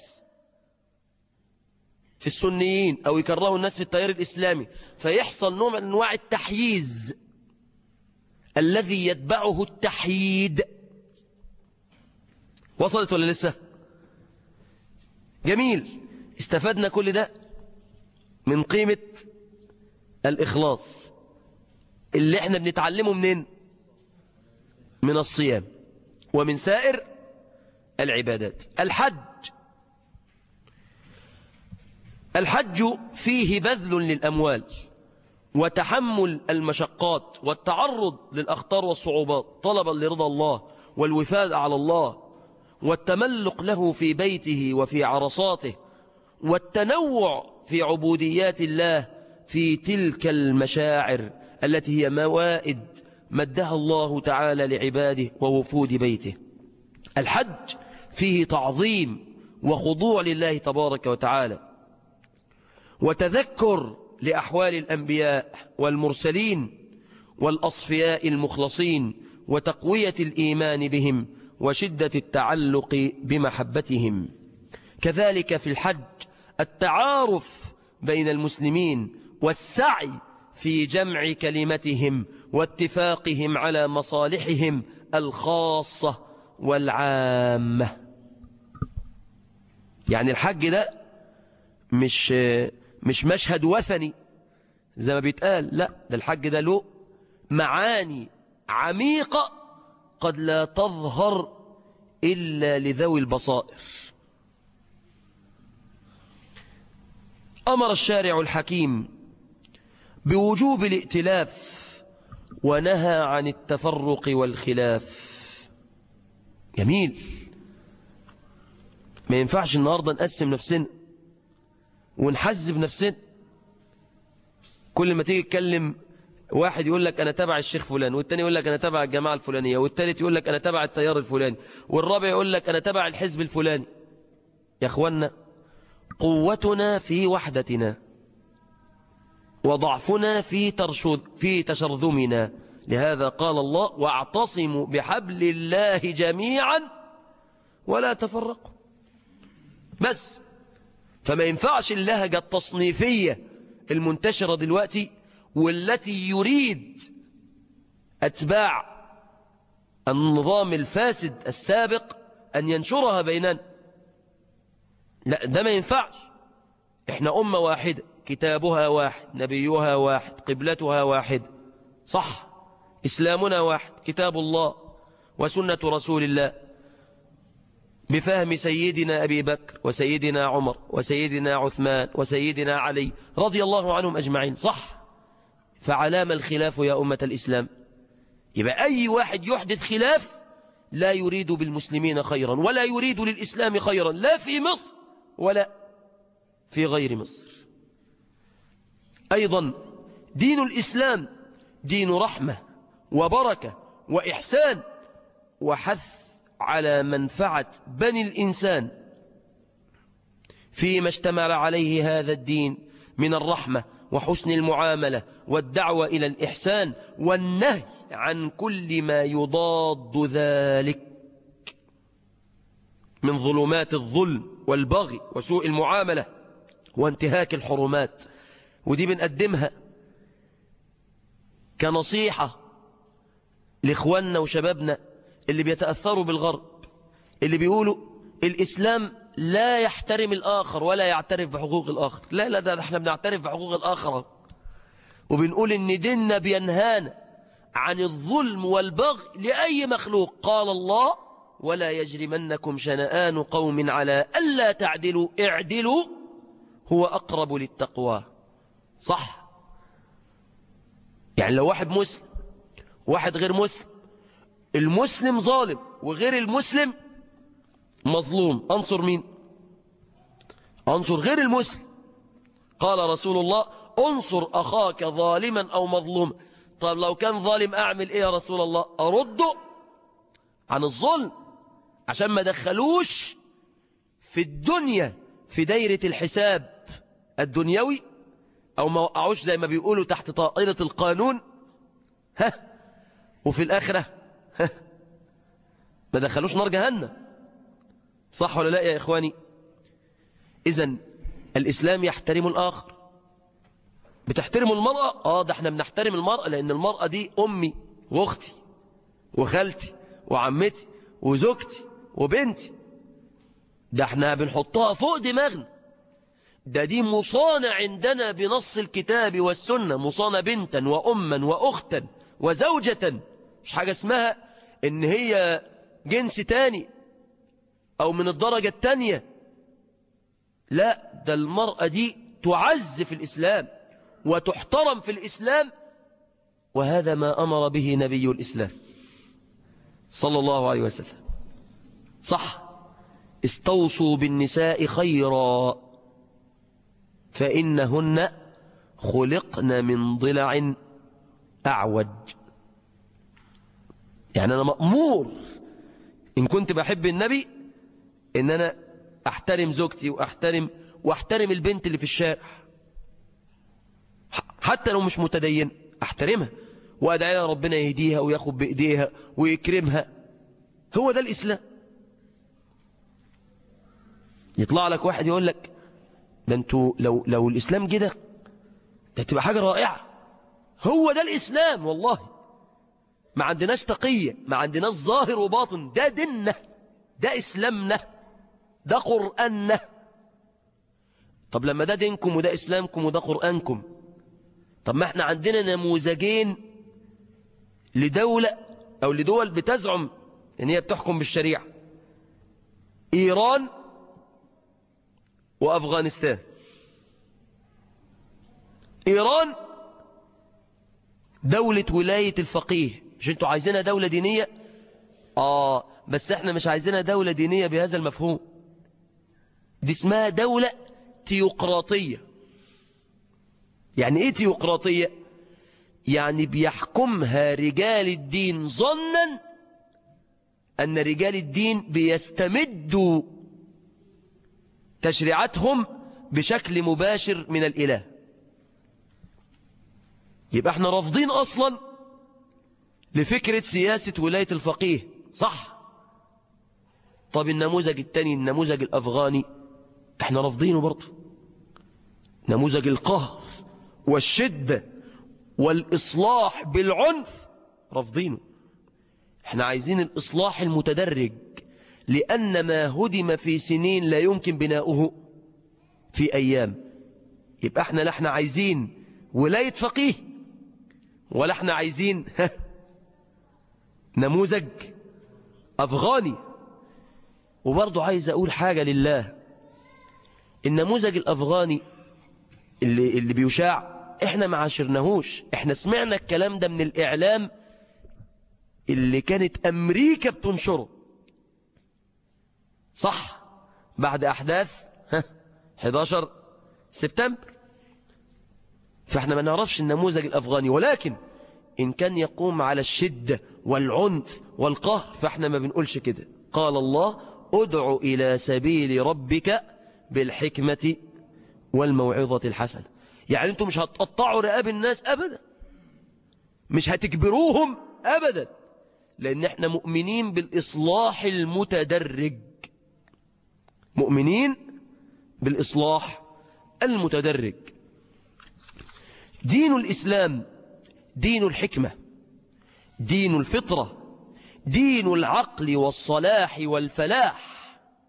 في السنيين او يكرهوا الناس في التيار الاسلامي فيحصل نوع من انواع التحييز الذي يتبعه التحييد وصلت ولا لسه جميل استفدنا كل ده من قيمة الإخلاص اللي احنا بنتعلمه منين من الصيام ومن سائر العبادات الحج الحج فيه بذل للأموال وتحمل المشقات والتعرض للأخطار والصعوبات طلبا لرضا الله والوفاد على الله والتملق له في بيته وفي عرصاته والتنوع في عبوديات الله في تلك المشاعر التي هي موائد مدها الله تعالى لعباده ووفود بيته الحج فيه تعظيم وخضوع لله تبارك وتعالى وتذكر لأحوال الأنبياء والمرسلين والأصفياء المخلصين وتقوية الإيمان بهم وشدة التعلق بمحبتهم كذلك في الحج التعارف بين المسلمين والسعي في جمع كلمتهم واتفاقهم على مصالحهم الخاصة والعامة يعني الحج ده مش مش مشهد وثني زي ما بيتقال لا ده الحج ده له معاني عميقة قد لا تظهر إلا لذوي البصائر أمر الشارع الحكيم بوجوب الائتلاف ونهى عن التفرق والخلاف جميل ما ينفعش النهاردة نقسم نفسنا ونحزب نفسنا كل ما تيجي تكلم واحد يقول لك أنا تبع الشيخ فلان والتاني يقول لك أنا تبع الجماعة الفلانية والتالت يقول لك أنا تبع التيار الفلاني والرابع يقول لك أنا تبع الحزب الفلاني يا أخوانا قوتنا في وحدتنا وضعفنا في ترشد في تشرذمنا لهذا قال الله واعتصموا بحبل الله جميعا ولا تفرقوا بس فما ينفعش اللهجة التصنيفية المنتشرة دلوقتي والتي يريد أتباع النظام الفاسد السابق أن ينشرها بيننا لا ده ما ينفعش احنا أمة واحدة كتابها واحد نبيها واحد قبلتها واحد صح إسلامنا واحد كتاب الله وسنة رسول الله بفهم سيدنا أبي بكر وسيدنا عمر وسيدنا عثمان وسيدنا علي رضي الله عنهم أجمعين صح فعلام الخلاف يا أمة الإسلام يبقى أي واحد يحدث خلاف لا يريد بالمسلمين خيرا ولا يريد للإسلام خيرا لا في مصر ولا في غير مصر أيضا دين الإسلام دين رحمة وبركة وإحسان وحث على منفعة بني الإنسان فيما اشتمل عليه هذا الدين من الرحمة وحسن المعاملة والدعوة إلى الإحسان والنهي عن كل ما يضاد ذلك من ظلمات الظلم والبغي وسوء المعاملة وانتهاك الحرمات ودي بنقدمها كنصيحة لإخواننا وشبابنا اللي بيتأثروا بالغرب اللي بيقولوا الإسلام لا يحترم الآخر ولا يعترف بحقوق الآخر لا لا ده احنا بنعترف بحقوق الآخر وبنقول ان ديننا بينهانا عن الظلم والبغي لأي مخلوق قال الله ولا يجرمنكم شنآن قوم على ألا تعدلوا اعدلوا هو أقرب للتقوى صح يعني لو واحد مسلم واحد غير مسلم المسلم ظالم وغير المسلم مظلوم أنصر مين أنصر غير المسلم قال رسول الله انصر أخاك ظالما أو مظلوما طب لو كان ظالم أعمل إيه يا رسول الله أرده عن الظلم عشان ما دخلوش في الدنيا في دايرة الحساب الدنيوي أو ما وقعوش زي ما بيقولوا تحت طائلة القانون ها وفي الآخرة ها ما دخلوش نار جهنم صح ولا لا يا إخواني إذا الإسلام يحترم الآخر بتحترم المرأة آه ده احنا بنحترم المرأة لأن المرأة دي أمي وأختي وخالتي وعمتي وزوجتي وبنتي ده احنا بنحطها فوق دماغنا ده دي مصانة عندنا بنص الكتاب والسنة مصانة بنتا وأما وأختا وزوجة مش حاجة اسمها ان هي جنس تاني او من الدرجة التانية لا ده المرأة دي تعز في الإسلام وتحترم في الإسلام وهذا ما أمر به نبي الإسلام صلى الله عليه وسلم صح استوصوا بالنساء خيرا فإنهن خلقن من ضلع أعوج يعني أنا مأمور إن كنت بحب النبي إن أنا أحترم زوجتي وأحترم وأحترم البنت اللي في الشارع حتى لو مش متدين أحترمها وأدعي لها ربنا يهديها وياخد بإيديها ويكرمها هو ده الإسلام يطلع لك واحد يقول لك ده انتوا لو, لو الإسلام كده ده تبقى حاجة رائعة هو ده الإسلام والله ما عندناش تقية ما عندناش ظاهر وباطن ده ديننا ده إسلامنا ده قرآننا طب لما ده دينكم وده إسلامكم وده قرآنكم طب ما احنا عندنا نموذجين لدولة أو لدول بتزعم ان هي بتحكم بالشريعة إيران وأفغانستان إيران دولة ولاية الفقيه مش انتوا عايزينها دولة دينية آه بس احنا مش عايزينها دولة دينية بهذا المفهوم دي اسمها دولة تيوقراطية يعني ايه تيوقراطية يعني بيحكمها رجال الدين ظنا أن رجال الدين بيستمدوا تشريعاتهم بشكل مباشر من الإله يبقى احنا رافضين أصلا لفكرة سياسة ولاية الفقيه صح طب النموذج التاني النموذج الأفغاني احنا رافضينه برضه نموذج القهر والشدة والإصلاح بالعنف رافضينه احنا عايزين الإصلاح المتدرج لأن ما هدم في سنين لا يمكن بناؤه في أيام يبقى احنا لا احنا عايزين ولاية فقيه ولا احنا عايزين نموذج أفغاني وبرضه عايز أقول حاجة لله النموذج الأفغاني اللي, اللي بيشاع احنا ما عاشرناهوش احنا سمعنا الكلام ده من الإعلام اللي كانت أمريكا بتنشره صح بعد أحداث 11 سبتمبر فاحنا ما نعرفش النموذج الأفغاني ولكن إن كان يقوم على الشدة والعنف والقهر فاحنا ما بنقولش كده قال الله ادع إلى سبيل ربك بالحكمة والموعظة الحسنة يعني انتم مش هتقطعوا رقاب الناس أبدا مش هتجبروهم أبدا لأن احنا مؤمنين بالإصلاح المتدرج مؤمنين بالإصلاح المتدرج دين الإسلام دين الحكمة دين الفطرة دين العقل والصلاح والفلاح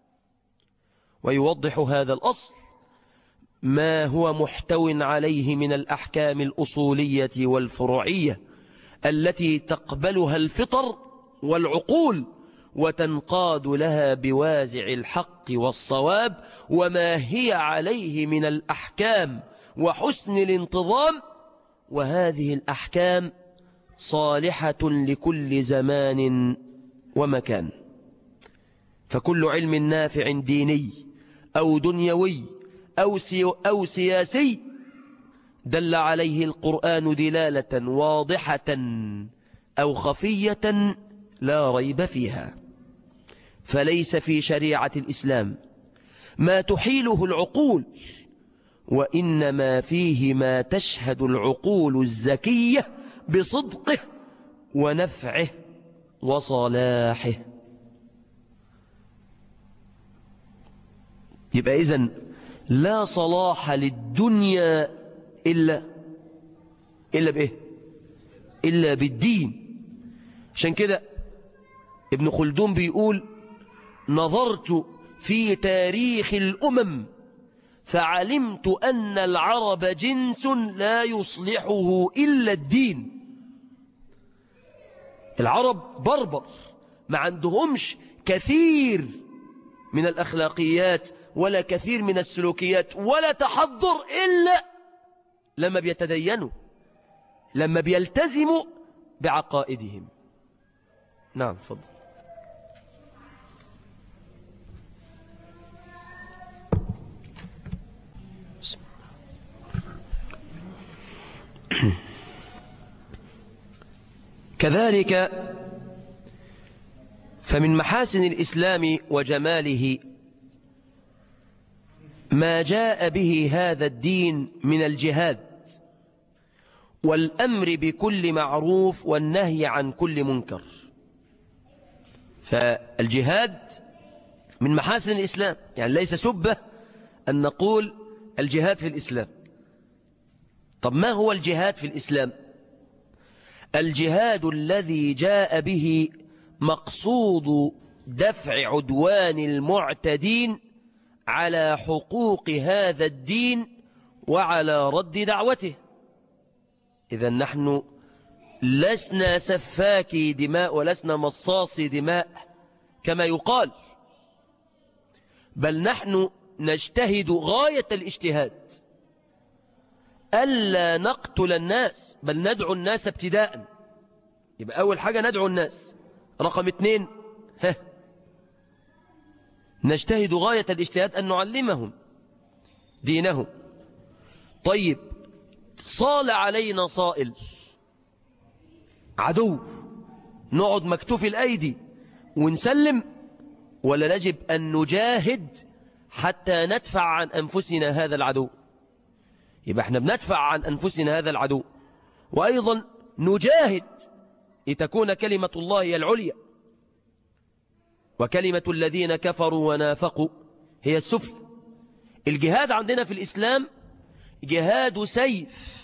ويوضح هذا الأصل ما هو محتو عليه من الأحكام الأصولية والفروعية التي تقبلها الفطر والعقول وتنقاد لها بوازع الحق والصواب وما هي عليه من الأحكام وحسن الانتظام وهذه الأحكام صالحة لكل زمان ومكان فكل علم نافع ديني أو دنيوي أو, سي أو سياسي دل عليه القرآن دلالة واضحة أو خفية لا ريب فيها فليس في شريعة الإسلام ما تحيله العقول وإنما فيه ما تشهد العقول الزكية بصدقه ونفعه وصلاحه يبقى إذن لا صلاح للدنيا إلا إلا بإيه إلا بالدين عشان كده ابن خلدون بيقول نظرت في تاريخ الأمم فعلمت أن العرب جنس لا يصلحه إلا الدين العرب بربر ما عندهمش كثير من الأخلاقيات ولا كثير من السلوكيات ولا تحضر إلا لما بيتدينوا لما بيلتزموا بعقائدهم نعم فضل كذلك فمن محاسن الإسلام وجماله ما جاء به هذا الدين من الجهاد والأمر بكل معروف والنهي عن كل منكر فالجهاد من محاسن الإسلام يعني ليس سبة أن نقول الجهاد في الإسلام طب ما هو الجهاد في الإسلام الجهاد الذي جاء به مقصود دفع عدوان المعتدين على حقوق هذا الدين وعلى رد دعوته إذا نحن لسنا سفاكي دماء ولسنا مصاصي دماء كما يقال بل نحن نجتهد غاية الاجتهاد ألا نقتل الناس بل ندعو الناس ابتداء يبقى أول حاجة ندعو الناس رقم اثنين ها نجتهد غاية الاجتهاد أن نعلمهم دينهم طيب صال علينا صائل عدو نقعد مكتوف الأيدي ونسلم ولا نجب أن نجاهد حتى ندفع عن أنفسنا هذا العدو يبقى احنا بندفع عن أنفسنا هذا العدو وأيضا نجاهد لتكون كلمة الله هي العليا وكلمة الذين كفروا ونافقوا هي السفل الجهاد عندنا في الإسلام جهاد سيف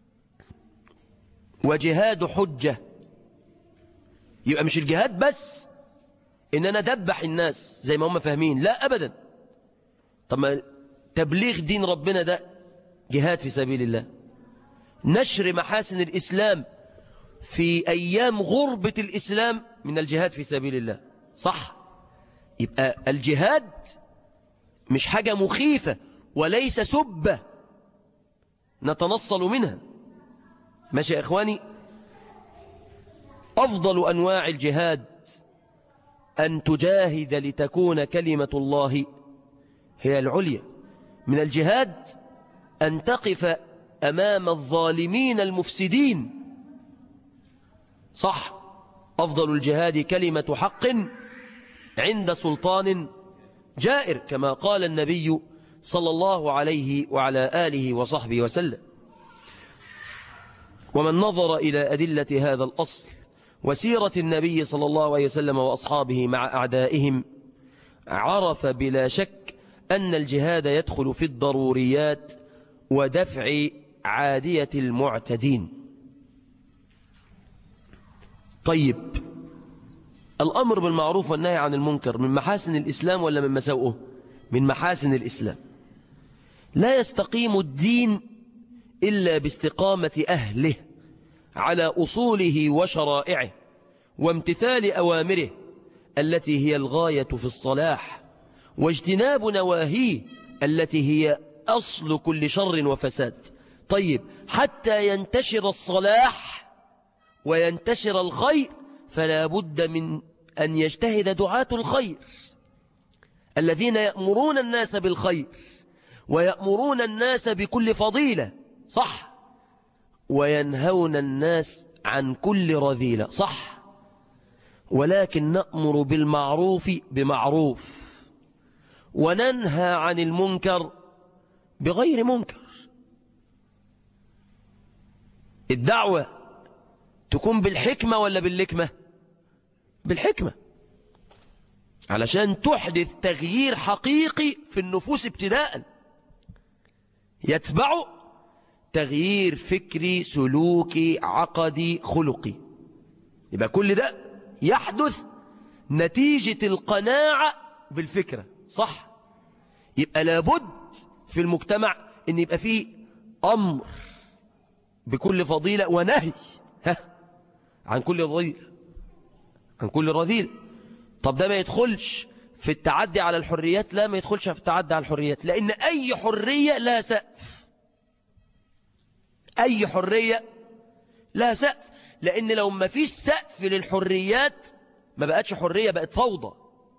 وجهاد حجة يبقى مش الجهاد بس ان انا دبح الناس زي ما هم فاهمين لا ابدا طب ما تبليغ دين ربنا ده جهاد في سبيل الله نشر محاسن الاسلام في ايام غربة الاسلام من الجهاد في سبيل الله صح يبقى الجهاد مش حاجة مخيفة وليس سبة نتنصل منها ماشي يا إخواني أفضل أنواع الجهاد أن تجاهد لتكون كلمة الله هي العليا من الجهاد أن تقف أمام الظالمين المفسدين صح أفضل الجهاد كلمة حق عند سلطان جائر كما قال النبي صلى الله عليه وعلى آله وصحبه وسلم ومن نظر إلى أدلة هذا الأصل وسيرة النبي صلى الله عليه وسلم وأصحابه مع أعدائهم عرف بلا شك أن الجهاد يدخل في الضروريات ودفع عادية المعتدين طيب الأمر بالمعروف والنهي عن المنكر من محاسن الإسلام ولا من مساوئه من محاسن الإسلام لا يستقيم الدين إلا باستقامة أهله على أصوله وشرائعه وامتثال أوامره التي هي الغاية في الصلاح واجتناب نواهيه التي هي أصل كل شر وفساد طيب حتى ينتشر الصلاح وينتشر الخير فلا بد من أن يجتهد دعاة الخير الذين يأمرون الناس بالخير ويأمرون الناس بكل فضيلة صح وينهون الناس عن كل رذيلة صح ولكن نأمر بالمعروف بمعروف وننهى عن المنكر بغير منكر الدعوة تكون بالحكمة ولا باللكمة بالحكمة علشان تحدث تغيير حقيقي في النفوس ابتداء يتبع تغيير فكري سلوكي عقدي خلقي يبقى كل ده يحدث نتيجة القناعة بالفكرة صح يبقى لابد في المجتمع ان يبقى فيه امر بكل فضيلة ونهي ها عن كل رذيل عن كل رذيل طب ده ما يدخلش في التعدي على الحريات لا ما يدخلش في التعدي على الحريات لان اي حرية لا سقف اي حرية لا سقف لان لو ما فيش سقف للحريات ما بقتش حرية بقت فوضى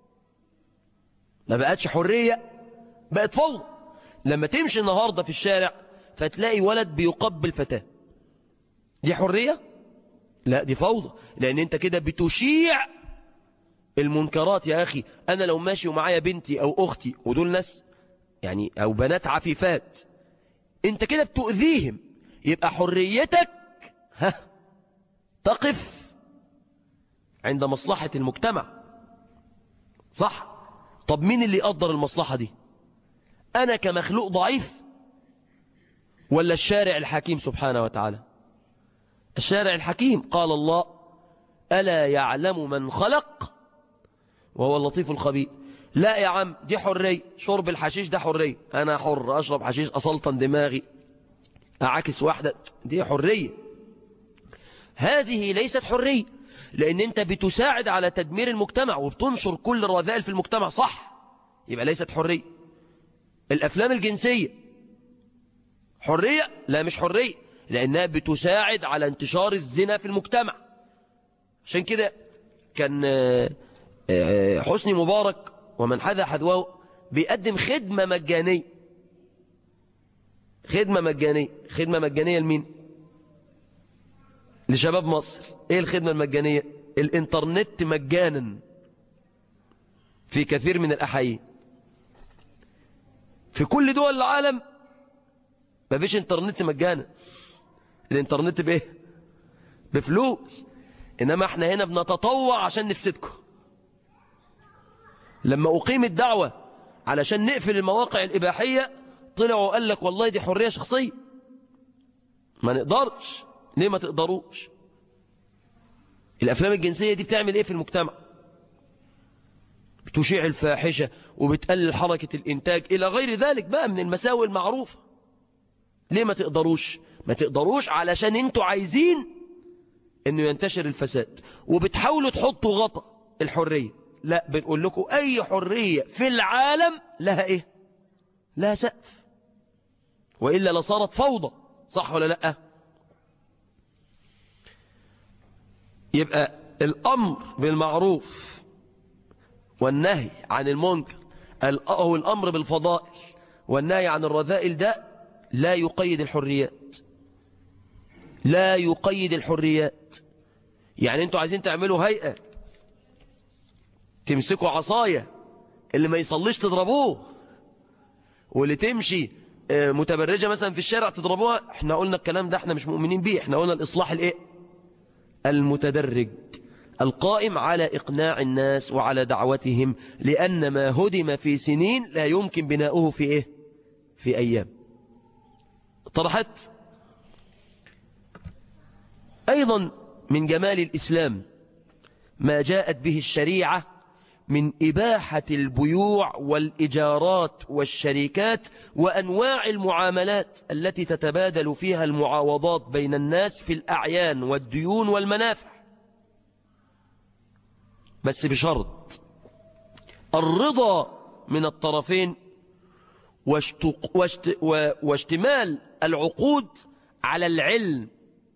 ما بقتش حرية بقت فوضى لما تمشي النهاردة في الشارع فتلاقي ولد بيقبل فتاة دي حرية لا دي فوضى لان انت كده بتشيع المنكرات يا اخي انا لو ماشي ومعايا بنتي او اختي ودول ناس يعني او بنات عفيفات انت كده بتؤذيهم يبقى حريتك ها تقف عند مصلحة المجتمع صح طب مين اللي يقدر المصلحة دي انا كمخلوق ضعيف ولا الشارع الحكيم سبحانه وتعالى الشارع الحكيم قال الله ألا يعلم من خلق وهو اللطيف الخبير لا يا عم دي حرية شرب الحشيش ده حرية أنا حر أشرب حشيش أسلطن دماغي أعكس واحدة دي حرية هذه ليست حرية لأن أنت بتساعد على تدمير المجتمع وبتنشر كل الرذائل في المجتمع صح يبقى ليست حرية الأفلام الجنسية حرية لا مش حرية لأنها بتساعد على انتشار الزنا في المجتمع عشان كده كان حسني مبارك ومن حذا حذوه بيقدم خدمة مجانية خدمة مجانية خدمة مجانية لمين لشباب مصر ايه الخدمة المجانية الانترنت مجانا في كثير من الأحياء في كل دول العالم ما فيش انترنت مجانا الانترنت بايه بفلوس انما احنا هنا بنتطوع عشان نفسدكم لما اقيم الدعوة علشان نقفل المواقع الاباحية طلعوا قال لك والله دي حرية شخصية ما نقدرش ليه ما تقدروش الافلام الجنسية دي بتعمل ايه في المجتمع بتشيع الفاحشة وبتقلل حركة الانتاج الى غير ذلك بقى من المساوئ المعروفة ليه ما تقدروش ما تقدروش علشان انتوا عايزين انه ينتشر الفساد وبتحاولوا تحطوا غطا الحرية لا بنقول لكم اي حرية في العالم لها ايه لها سقف وإلا لصارت فوضى صح ولا لا يبقى الأمر بالمعروف والنهي عن المنكر أو الأمر بالفضائل والنهي عن الرذائل ده لا يقيد الحريات لا يقيد الحريات يعني انتوا عايزين تعملوا هيئة تمسكوا عصاية اللي ما يصليش تضربوه واللي تمشي متبرجة مثلا في الشارع تضربوها احنا قلنا الكلام ده احنا مش مؤمنين بيه احنا قلنا الإصلاح الايه المتدرج القائم على إقناع الناس وعلى دعوتهم لأن ما هدم في سنين لا يمكن بناؤه في ايه في أيام طرحت أيضا من جمال الإسلام ما جاءت به الشريعة من إباحة البيوع والإجارات والشركات وأنواع المعاملات التي تتبادل فيها المعاوضات بين الناس في الأعيان والديون والمنافع بس بشرط الرضا من الطرفين واشتق واشت واشتمال العقود على العلم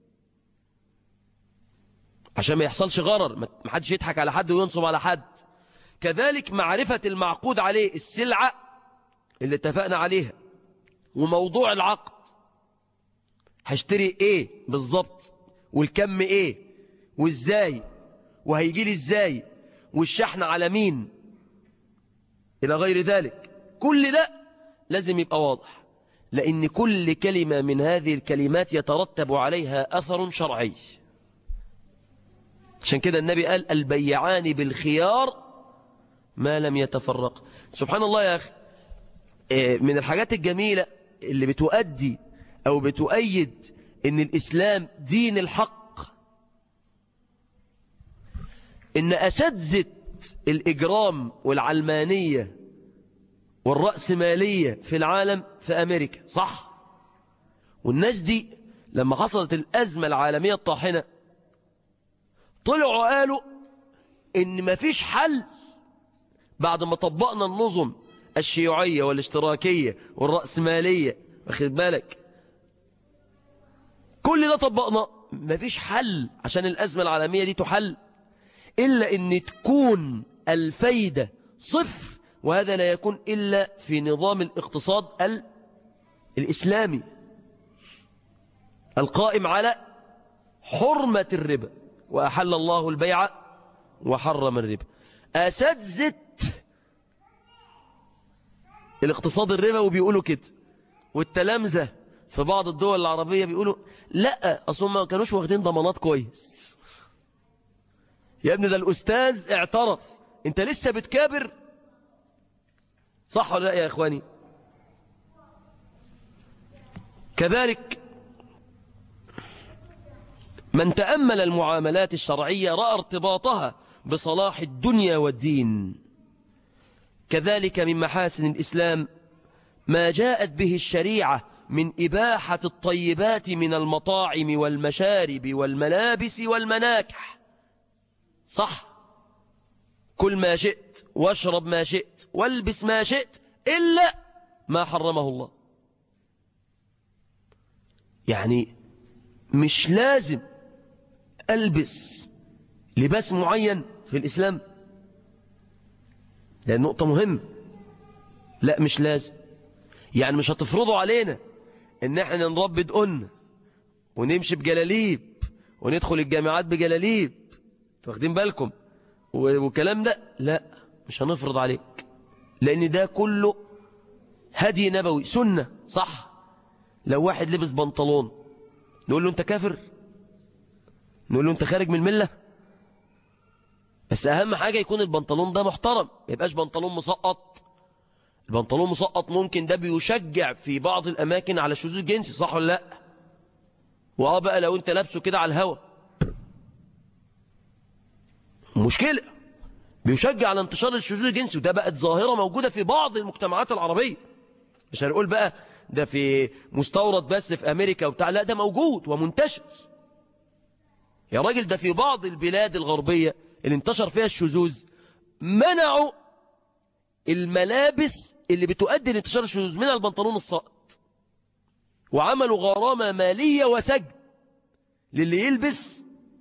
عشان ما يحصلش غرر ما حدش يضحك على حد وينصب على حد كذلك معرفة المعقود عليه السلعة اللي اتفقنا عليها وموضوع العقد هشتري ايه بالظبط والكم ايه وازاي وهيجي لي ازاي والشحن على مين الى غير ذلك كل ده لازم يبقى واضح لان كل كلمة من هذه الكلمات يترتب عليها اثر شرعي عشان كده النبي قال البيعان بالخيار ما لم يتفرق سبحان الله يا أخي من الحاجات الجميلة اللي بتؤدي أو بتؤيد أن الإسلام دين الحق أن أساتذة الإجرام والعلمانية والرأسمالية في العالم في أمريكا صح والناس دي لما حصلت الأزمة العالمية الطاحنة طلعوا قالوا ان مفيش حل بعد ما طبقنا النظم الشيوعية والاشتراكية والرأسمالية واخد بالك كل ده طبقنا مفيش حل عشان الأزمة العالمية دي تحل إلا أن تكون الفايدة صفر وهذا لا يكون إلا في نظام الاقتصاد ال... الإسلامي القائم على حرمة الربا وأحل الله البيع وحرم الربا أساتذة الاقتصاد الربا وبيقولوا كده والتلامذة في بعض الدول العربية بيقولوا لا أصلا ما كانوش واخدين ضمانات كويس يا ابني ده الأستاذ اعترف انت لسه بتكابر صح ولا لا يا إخواني كذلك من تأمل المعاملات الشرعية رأى ارتباطها بصلاح الدنيا والدين كذلك من محاسن الإسلام ما جاءت به الشريعة من إباحة الطيبات من المطاعم والمشارب والملابس والمناكح صح كل ما شئت واشرب ما شئت والبس ما شئت إلا ما حرمه الله يعني مش لازم ألبس لباس معين في الإسلام ده نقطة مهمة لا مش لازم يعني مش هتفرضوا علينا ان احنا نربي دقنا ونمشي بجلاليب وندخل الجامعات بجلاليب واخدين بالكم والكلام ده لا مش هنفرض عليك لان ده كله هدي نبوي سنة صح لو واحد لبس بنطلون نقول له انت كافر نقول له انت خارج من الملة بس اهم حاجة يكون البنطلون ده محترم ما يبقاش بنطلون مسقط البنطلون مسقط ممكن ده بيشجع في بعض الاماكن على الشذوذ الجنسي صح ولا لا واه بقى لو انت لابسه كده على الهوا مشكلة بيشجع على انتشار الشذوذ الجنسي وده بقت ظاهرة موجودة في بعض المجتمعات العربية مش هنقول بقى ده في مستورد بس في امريكا وبتاع لا ده موجود ومنتشر يا راجل ده في بعض البلاد الغربية اللي انتشر فيها الشذوذ منعوا الملابس اللي بتؤدي لانتشار الشذوذ منها البنطلون الساقط وعملوا غرامة مالية وسجن للي يلبس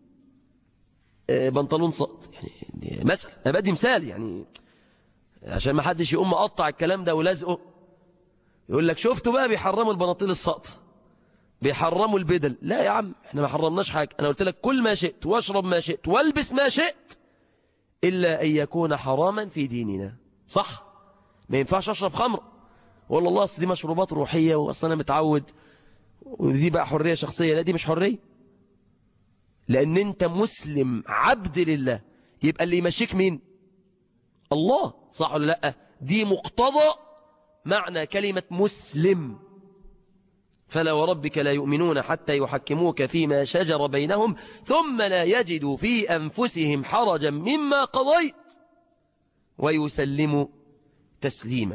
بنطلون ساقط يعني مثلا انا بدي مثال يعني عشان ما حدش يقوم مقطع الكلام ده ولازقه يقول لك شفتوا بقى بيحرموا البناطيل الساقطه بيحرموا البدل لا يا عم احنا ما حرمناش حاجه انا قلت لك كل ما شئت واشرب ما شئت والبس ما شئت الا ان يكون حراما في ديننا صح ما ينفعش اشرب خمر والله الله اصل دي مشروبات روحيه واصل انا متعود ودي بقى حريه شخصيه لا دي مش حريه لان انت مسلم عبد لله يبقى اللي يمشيك مين الله صح ولا لا دي مقتضى معنى كلمة مسلم فلا وربك لا يؤمنون حتى يحكموك فيما شجر بينهم ثم لا يجدوا في أنفسهم حرجا مما قضيت ويسلموا تسليما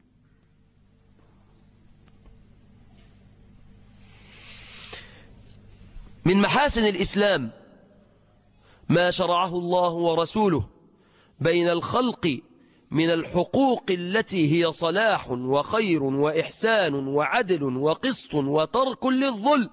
من محاسن الإسلام ما شرعه الله ورسوله بين الخلق من الحقوق التي هي صلاح وخير وإحسان وعدل وقسط وترك للظلم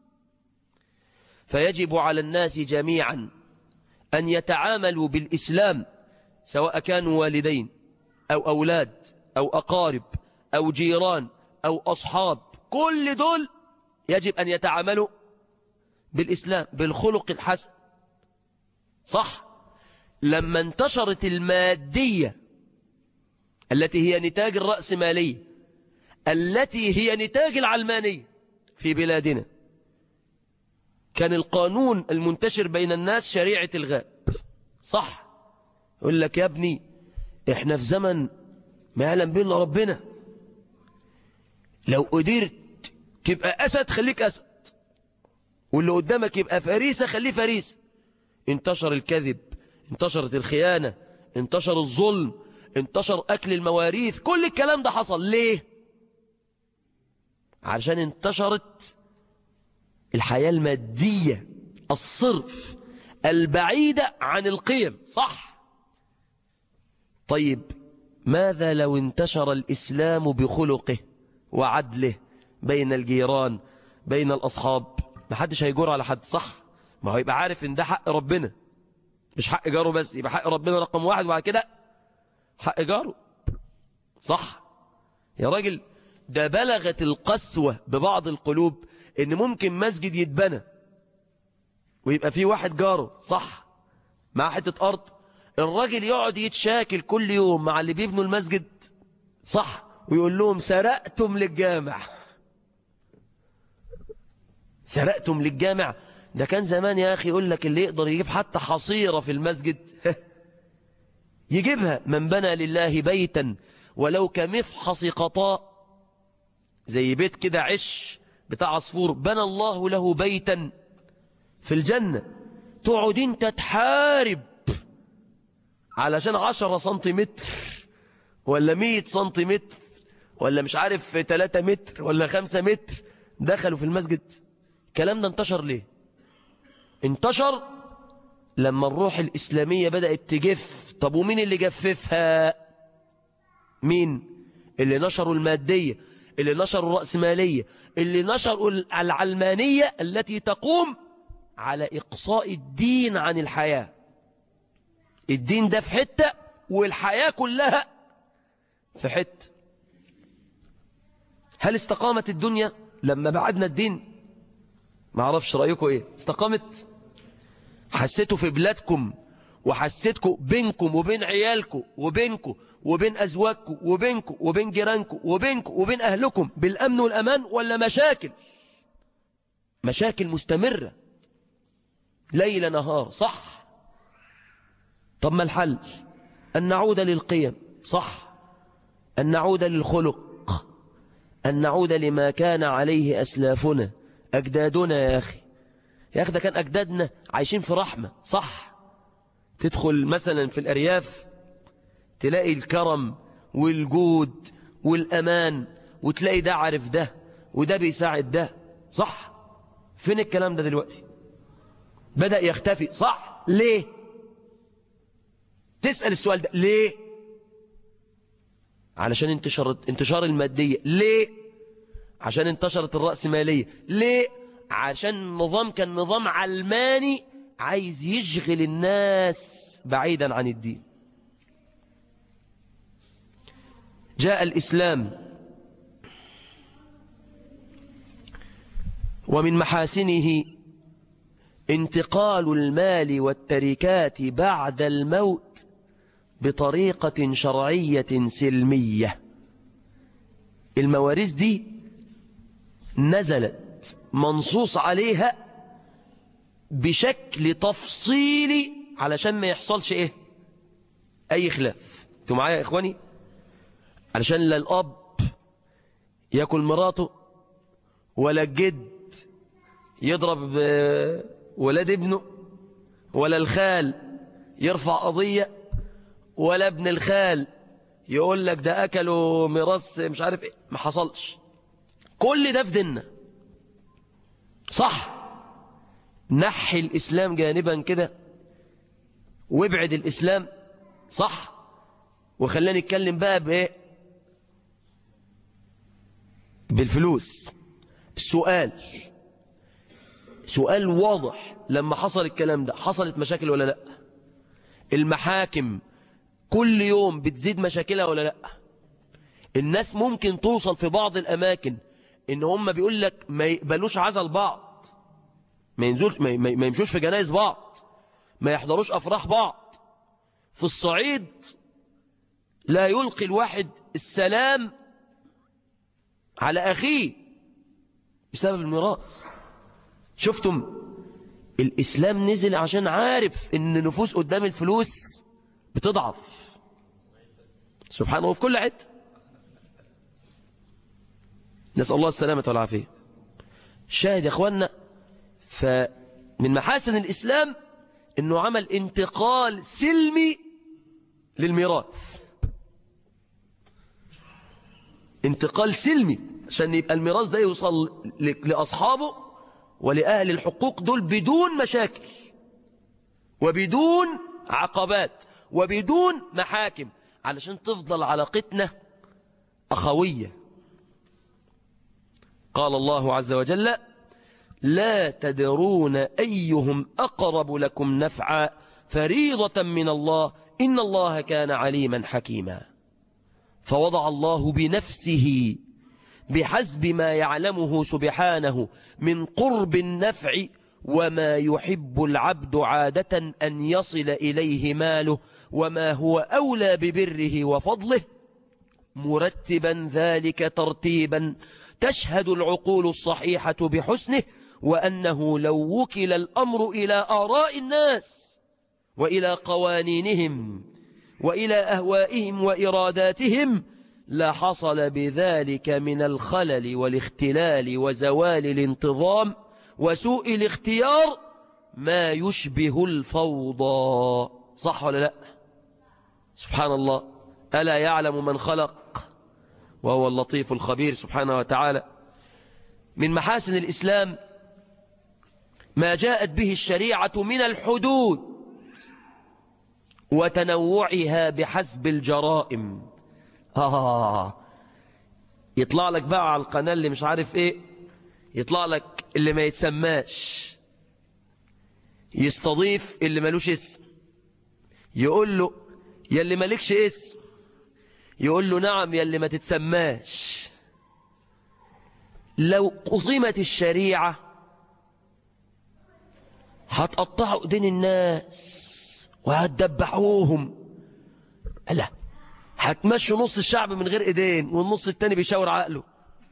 فيجب على الناس جميعا أن يتعاملوا بالإسلام سواء كانوا والدين أو أولاد أو أقارب أو جيران أو أصحاب كل دول يجب أن يتعاملوا بالإسلام بالخلق الحسن صح لما انتشرت المادية التي هي نتاج الرأسمالية التي هي نتاج العلمانية في بلادنا كان القانون المنتشر بين الناس شريعة الغاب صح يقول لك يا ابني احنا في زمن ما يعلم به الا ربنا لو قدرت تبقى أسد خليك أسد واللي قدامك يبقى فريسة خليه فريسة انتشر الكذب انتشرت الخيانة انتشر الظلم انتشر أكل المواريث كل الكلام ده حصل ليه عشان انتشرت الحياة المادية الصرف البعيدة عن القيم صح طيب ماذا لو انتشر الإسلام بخلقه وعدله بين الجيران بين الأصحاب محدش هيجور على حد صح ما هو يبقى عارف ان ده حق ربنا مش حق جاره بس يبقى حق ربنا رقم واحد وبعد كده حق جاره صح يا راجل ده بلغت القسوة ببعض القلوب ان ممكن مسجد يتبنى ويبقى فيه واحد جاره صح مع حتة ارض الراجل يقعد يتشاكل كل يوم مع اللي بيبنوا المسجد صح ويقول لهم سرقتم للجامع سرقتم للجامع ده كان زمان يا أخي يقول لك اللي يقدر يجيب حتى حصيرة في المسجد يجيبها من بنى لله بيتا ولو كمفحص قطاء زي بيت كده عش بتاع عصفور بنى الله له بيتا في الجنة تقعد انت تحارب علشان عشرة سنتيمتر ولا مية سنتيمتر ولا مش عارف تلاتة متر ولا خمسة متر دخلوا في المسجد الكلام ده انتشر ليه انتشر لما الروح الإسلامية بدأت تجف طب ومين اللي جففها مين اللي نشروا المادية اللي نشروا الرأسمالية اللي نشروا العلمانية التي تقوم على إقصاء الدين عن الحياة الدين ده في حتة والحياة كلها في حتة هل استقامت الدنيا لما بعدنا الدين ما اعرفش رأيكم ايه استقامت حسيتوا في بلادكم وحسيتكم بينكم وبين عيالكم وبينكم وبين أزواجكم وبينكم وبين جيرانكم وبينكم وبين أهلكم بالأمن والأمان ولا مشاكل مشاكل مستمرة ليل نهار صح طب ما الحل أن نعود للقيم صح أن نعود للخلق أن نعود لما كان عليه أسلافنا أجدادنا يا أخي يا أخي ده كان أجدادنا عايشين في رحمة صح تدخل مثلا في الأرياف تلاقي الكرم والجود والأمان وتلاقي ده عارف ده وده بيساعد ده صح فين الكلام ده دلوقتي بدأ يختفي صح ليه تسأل السؤال ده ليه علشان انتشار انتشار المادية ليه عشان انتشرت الرأسمالية ليه عشان النظام كان نظام علماني عايز يشغل الناس بعيدا عن الدين جاء الإسلام ومن محاسنه انتقال المال والتركات بعد الموت بطريقة شرعية سلمية المواريث دي نزلت منصوص عليها بشكل تفصيلي علشان ما يحصلش ايه اي خلاف انتوا معايا يا اخواني علشان لا الاب ياكل مراته ولا الجد يضرب ولاد ابنه ولا الخال يرفع قضية ولا ابن الخال يقول لك ده أكلوا ميراث مش عارف ايه ما حصلش كل ده في ديننا صح نحي الإسلام جانبا كده وابعد الإسلام صح وخلينا نتكلم بقى بإيه بالفلوس السؤال سؤال واضح لما حصل الكلام ده حصلت مشاكل ولا لا المحاكم كل يوم بتزيد مشاكلها ولا لا الناس ممكن توصل في بعض الاماكن ان هم بيقول لك ما يقبلوش عزل بعض ما ينزلش ما, ما يمشوش في جنايز بعض ما يحضروش افراح بعض في الصعيد لا يلقي الواحد السلام على اخيه بسبب الميراث شفتم الإسلام نزل عشان عارف إن نفوس قدام الفلوس بتضعف سبحانه في كل حته نسأل الله السلامة والعافية شاهد يا أخوانا فمن محاسن الإسلام إنه عمل انتقال سلمي للميراث انتقال سلمي عشان يبقى الميراث ده يوصل لأصحابه ولأهل الحقوق دول بدون مشاكل وبدون عقبات وبدون محاكم علشان تفضل علاقتنا أخوية قال الله عز وجل لا تدرون أيهم أقرب لكم نفعا فريضة من الله إن الله كان عليما حكيما فوضع الله بنفسه بحسب ما يعلمه سبحانه من قرب النفع وما يحب العبد عادة أن يصل إليه ماله وما هو أولى ببره وفضله مرتبا ذلك ترتيبا تشهد العقول الصحيحة بحسنه وأنه لو وكل الأمر إلى آراء الناس وإلى قوانينهم وإلى أهوائهم وإراداتهم لحصل بذلك من الخلل والاختلال وزوال الانتظام وسوء الاختيار ما يشبه الفوضى صح ولا لا سبحان الله ألا يعلم من خلق وهو اللطيف الخبير سبحانه وتعالى من محاسن الإسلام ما جاءت به الشريعة من الحدود وتنوعها بحسب الجرائم آه يطلع لك بقى على القناة اللي مش عارف ايه يطلع لك اللي ما يتسماش يستضيف اللي ملوش اسم يقول له يا اللي مالكش اسم يقول له نعم يا اللي ما تتسماش لو قصمت الشريعة هتقطعوا ايدين الناس وهتدبحوهم لا هتمشوا نص الشعب من غير ايدين والنص التاني بيشاور عقله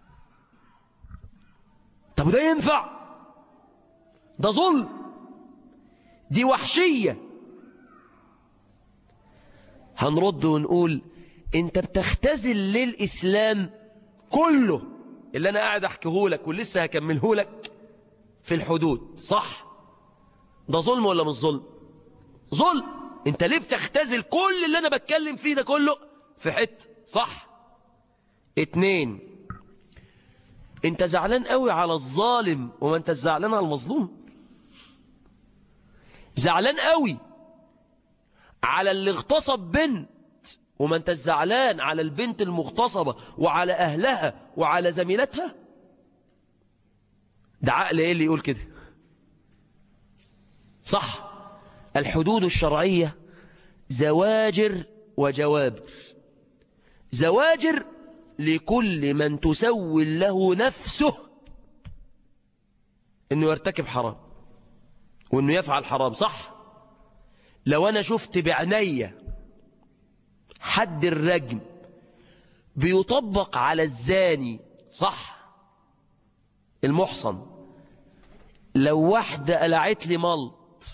طب وده ينفع ده ظلم دي وحشية هنرد ونقول انت بتختزل للإسلام كله اللي انا قاعد احكيه لك ولسه هكمله لك في الحدود صح ده ظلم ولا مش ظلم ظلم انت ليه بتختزل كل اللي انا بتكلم فيه ده كله في حته صح اتنين انت زعلان قوي على الظالم وما انت زعلان على المظلوم زعلان قوي على اللي اغتصب بنت وما انت زعلان على البنت المغتصبة وعلى اهلها وعلى زميلتها ده عقل ايه اللي يقول كده صح الحدود الشرعية زواجر وجوابر زواجر لكل من تسول له نفسه انه يرتكب حرام وانه يفعل حرام صح لو انا شفت بعيني حد الرجم بيطبق على الزاني صح المحصن لو واحدة قلعت لي ملط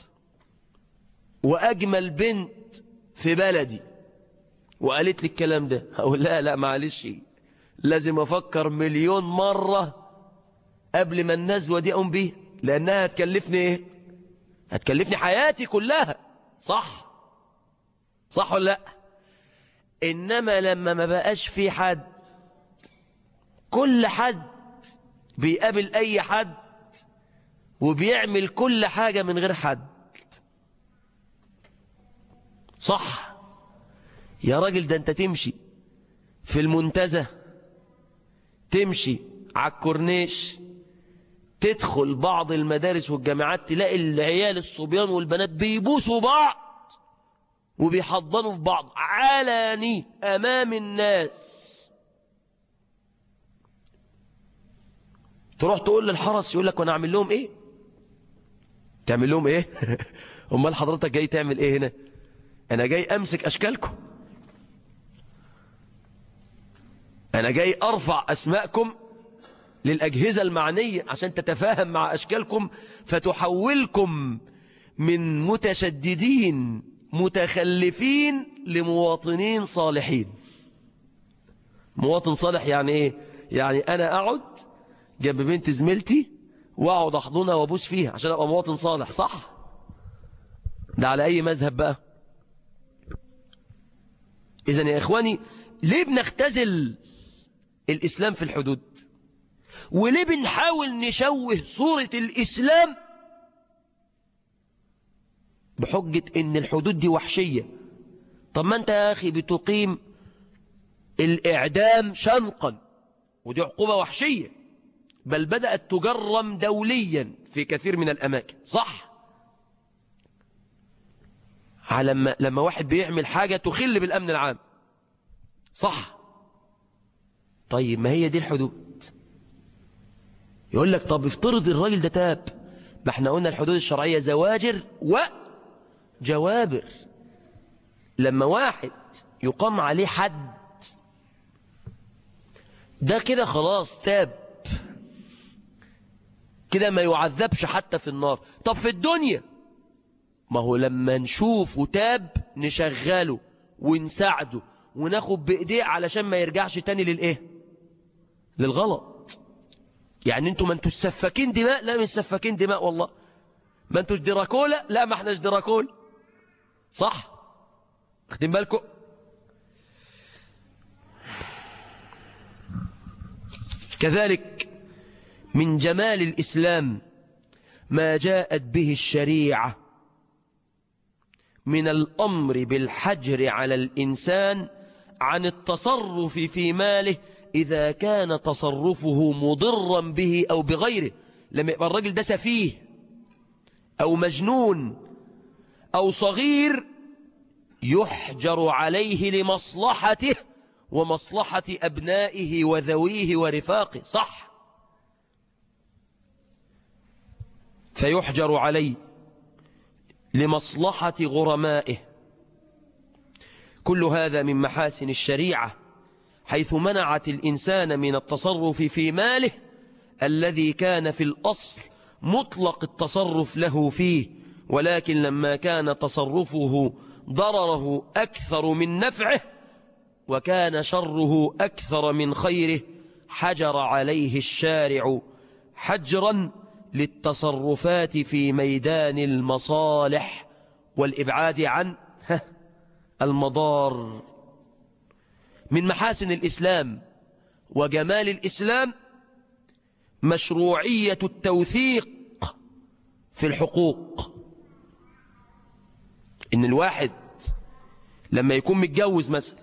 وأجمل بنت في بلدي وقالت لي الكلام ده أقول لا لا معلش لازم أفكر مليون مرة قبل ما النزوة دي أقوم بيها لأنها هتكلفني إيه هتكلفني حياتي كلها صح صح ولا لا إنما لما ما بقاش في حد كل حد بيقابل أي حد وبيعمل كل حاجة من غير حد صح يا راجل ده انت تمشي في المنتزه تمشي على الكورنيش تدخل بعض المدارس والجامعات تلاقي العيال الصبيان والبنات بيبوسوا بعض وبيحضنوا في بعض علني امام الناس تروح تقول للحرس يقول لك وانا اعمل لهم ايه تعمل لهم ايه امال حضرتك جاي تعمل ايه هنا انا جاي امسك اشكالكم انا جاي ارفع اسماءكم للاجهزة المعنية عشان تتفاهم مع اشكالكم فتحولكم من متشددين متخلفين لمواطنين صالحين مواطن صالح يعني ايه يعني انا اقعد جنب بنت زميلتي واقعد احضنها وابوس فيها عشان ابقى مواطن صالح صح ده على اي مذهب بقى اذا يا اخواني ليه بنختزل الاسلام في الحدود وليه بنحاول نشوه صورة الاسلام بحجة ان الحدود دي وحشية طب ما انت يا اخي بتقيم الاعدام شنقا ودي عقوبة وحشية بل بدأت تجرم دوليا في كثير من الاماكن صح على لما, لما واحد بيعمل حاجة تخل بالامن العام صح طيب ما هي دي الحدود يقول لك طب افترض الراجل ده تاب ما احنا قلنا الحدود الشرعية زواجر وجوابر لما واحد يقام عليه حد ده كده خلاص تاب كده ما يعذبش حتى في النار طب في الدنيا ما هو لما نشوفه تاب نشغله ونساعده وناخد بايديه علشان ما يرجعش تاني للايه للغلط يعني انتوا ما انتوا سفاكين دماء لا مش سفاكين دماء والله ما انتوش دراكولا لا ما احناش دراكول صح واخدين بالكم كذلك من جمال الإسلام ما جاءت به الشريعة من الأمر بالحجر على الإنسان عن التصرف في ماله إذا كان تصرفه مضرا به أو بغيره لما يبقى الرجل ده سفيه أو مجنون أو صغير يحجر عليه لمصلحته ومصلحة أبنائه وذويه ورفاقه صح فيحجر عليه لمصلحة غرمائه كل هذا من محاسن الشريعة حيث منعت الإنسان من التصرف في ماله الذي كان في الأصل مطلق التصرف له فيه ولكن لما كان تصرفه ضرره أكثر من نفعه وكان شره أكثر من خيره حجر عليه الشارع حجرا للتصرفات في ميدان المصالح والإبعاد عن المضار من محاسن الإسلام وجمال الإسلام مشروعية التوثيق في الحقوق إن الواحد لما يكون متجوز مثلا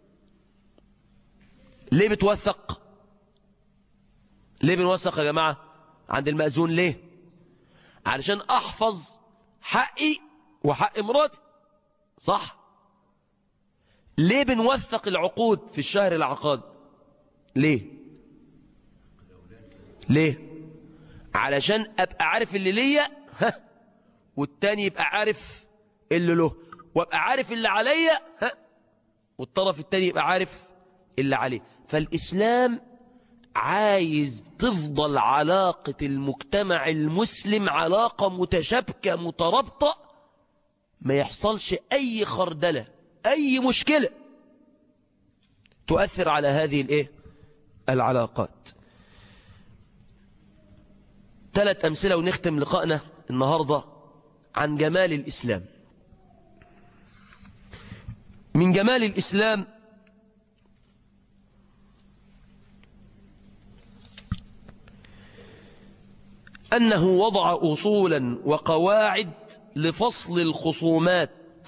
ليه بتوثق ليه بنوثق يا جماعة عند المأذون ليه علشان أحفظ حقي وحق مراتي صح ليه بنوثق العقود في الشهر العقاد ليه ليه علشان ابقى عارف اللي ليا ها والتاني يبقى عارف اللي له وابقى عارف اللي عليا ها والطرف التاني يبقى عارف اللي عليه فالاسلام عايز تفضل علاقة المجتمع المسلم علاقة متشابكة مترابطة ما يحصلش اي خردلة اي مشكلة تؤثر على هذه الايه العلاقات ثلاث امثلة ونختم لقائنا النهاردة عن جمال الاسلام من جمال الاسلام أنه وضع أصولا وقواعد لفصل الخصومات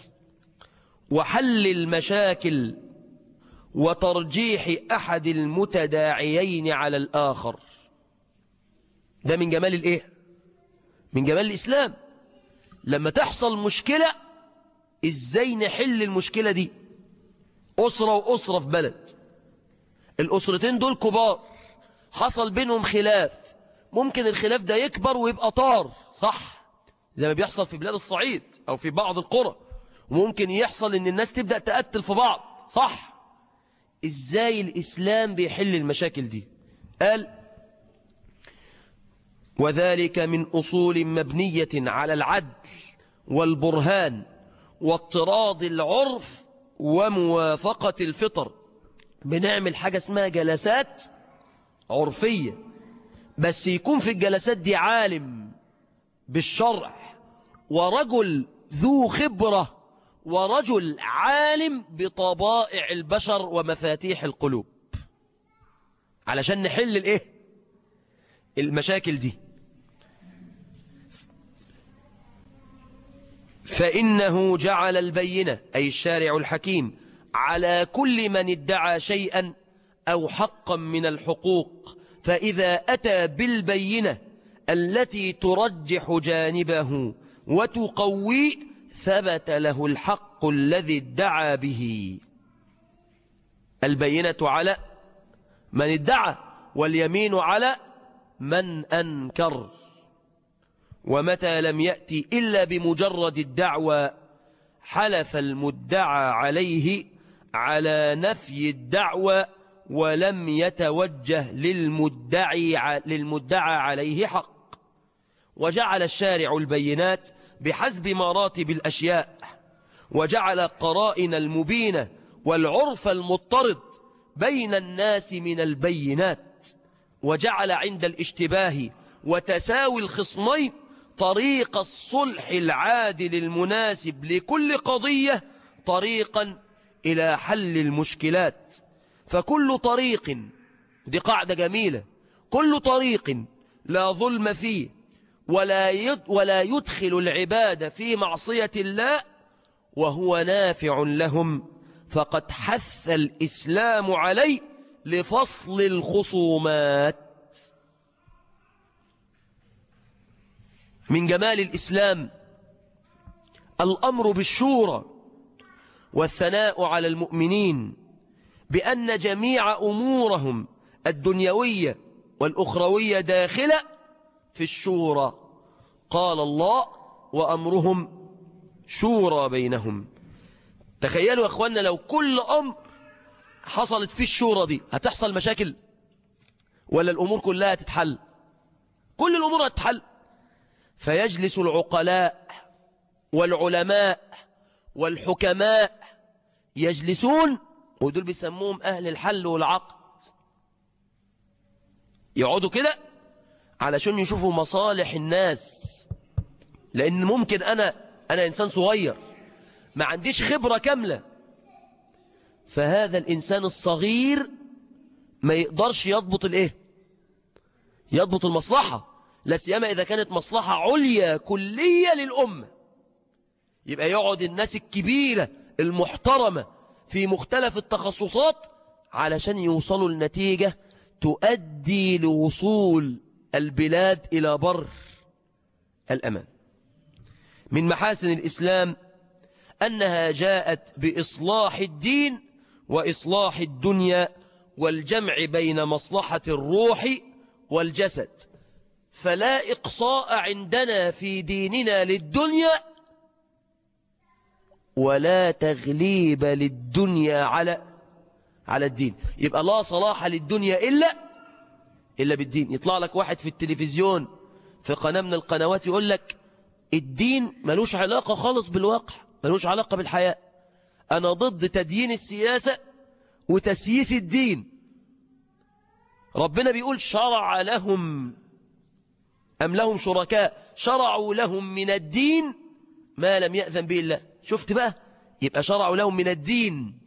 وحل المشاكل وترجيح أحد المتداعيين على الآخر ده من جمال الإيه؟ من جمال الإسلام لما تحصل مشكلة إزاي نحل المشكلة دي أسرة وأسرة في بلد الأسرتين دول كبار حصل بينهم خلاف ممكن الخلاف ده يكبر ويبقى طار صح زي ما بيحصل في بلاد الصعيد أو في بعض القرى وممكن يحصل ان الناس تبدأ تقتل في بعض صح ازاي الاسلام بيحل المشاكل دي قال وذلك من اصول مبنية على العدل والبرهان واضطراد العرف وموافقة الفطر بنعمل حاجة اسمها جلسات عرفية بس يكون في الجلسات دي عالم بالشرع ورجل ذو خبرة ورجل عالم بطبائع البشر ومفاتيح القلوب علشان نحل الايه المشاكل دي فإنه جعل البينة أي الشارع الحكيم على كل من ادعى شيئا أو حقا من الحقوق فإذا أتى بالبينة التي ترجح جانبه وتقويه ثبت له الحق الذي ادعى به البينة على من ادعى واليمين على من أنكر ومتى لم يأتي إلا بمجرد الدعوى حلف المدعى عليه على نفي الدعوى ولم يتوجه للمدعي, للمدعى عليه حق وجعل الشارع البينات بحسب مراتب الأشياء وجعل القرائن المبينة والعرف المضطرد بين الناس من البينات وجعل عند الاشتباه وتساوي الخصمين طريق الصلح العادل المناسب لكل قضية طريقا إلى حل المشكلات فكل طريق دي قاعدة جميلة كل طريق لا ظلم فيه ولا ولا يدخل العباد في معصية الله وهو نافع لهم فقد حث الإسلام عليه لفصل الخصومات من جمال الإسلام الأمر بالشورى والثناء على المؤمنين بأن جميع أمورهم الدنيوية والأخروية داخلة في الشورى قال الله وأمرهم شورى بينهم تخيلوا يا اخوانا لو كل امر حصلت فيه الشورى دي هتحصل مشاكل ولا الامور كلها تتحل كل الامور هتتحل فيجلس العقلاء والعلماء والحكماء يجلسون ودول بيسموهم اهل الحل والعقد يقعدوا كده علشان يشوفوا مصالح الناس لان ممكن انا انا انسان صغير ما عنديش خبرة كاملة فهذا الانسان الصغير ما يقدرش يضبط الايه يضبط المصلحة لا سيما اذا كانت مصلحة عليا كلية للأمة يبقى يقعد الناس الكبيرة المحترمة في مختلف التخصصات علشان يوصلوا لنتيجة تؤدي لوصول البلاد إلى بر الأمان من محاسن الإسلام أنها جاءت بإصلاح الدين وإصلاح الدنيا والجمع بين مصلحة الروح والجسد فلا إقصاء عندنا في ديننا للدنيا ولا تغليب للدنيا على على الدين يبقى لا صلاح للدنيا إلا إلا بالدين يطلع لك واحد في التلفزيون في قناة من القنوات يقول لك الدين ملوش علاقة خالص بالواقع ملوش علاقة بالحياة أنا ضد تدين السياسة وتسييس الدين ربنا بيقول شرع لهم أم لهم شركاء شرعوا لهم من الدين ما لم يأذن به الله شفت بقى يبقى شرعوا لهم من الدين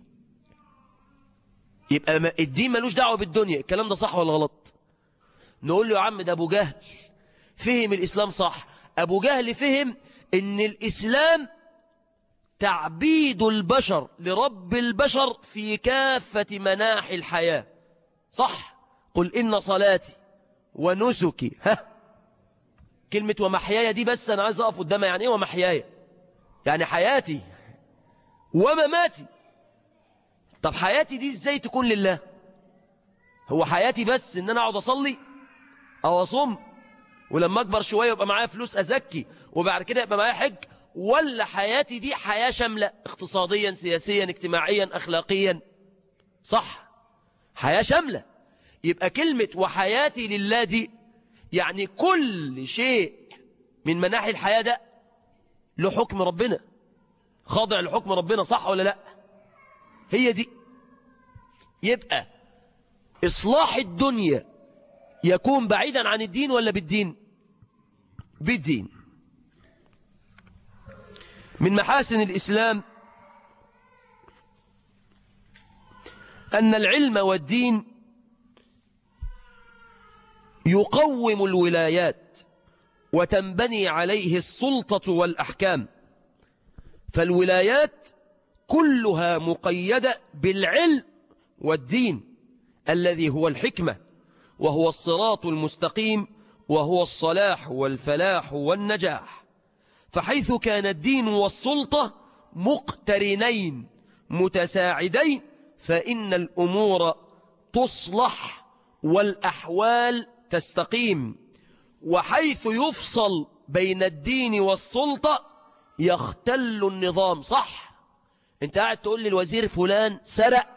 يبقى الدين ملوش دعوة بالدنيا الكلام ده صح ولا غلط نقول له يا عم ده أبو جهل فهم الإسلام صح أبو جهل فهم إن الإسلام تعبيد البشر لرب البشر في كافة مناحي الحياة صح قل إن صلاتي ونسكي ها كلمة ومحياي دي بس أنا عايز أقف قدامها يعني إيه ومحياي يعني حياتي ومماتي طب حياتي دي إزاي تكون لله هو حياتي بس إن أنا أقعد أصلي أو أصوم ولما أكبر شوية يبقى معايا فلوس أزكي وبعد كده يبقى معايا حج ولا حياتي دي حياة شاملة اقتصاديا سياسيا اجتماعيا أخلاقيا صح حياة شاملة يبقى كلمة وحياتي لله دي يعني كل شيء من مناحي الحياة ده له حكم ربنا خاضع لحكم ربنا صح ولا لا هي دي يبقى إصلاح الدنيا يكون بعيدا عن الدين ولا بالدين بالدين من محاسن الإسلام أن العلم والدين يقوم الولايات وتنبني عليه السلطة والأحكام فالولايات كلها مقيدة بالعلم والدين الذي هو الحكمة وهو الصراط المستقيم وهو الصلاح والفلاح والنجاح فحيث كان الدين والسلطة مقترنين متساعدين فإن الأمور تصلح والأحوال تستقيم وحيث يفصل بين الدين والسلطة يختل النظام صح انت قاعد تقول لي الوزير فلان سرق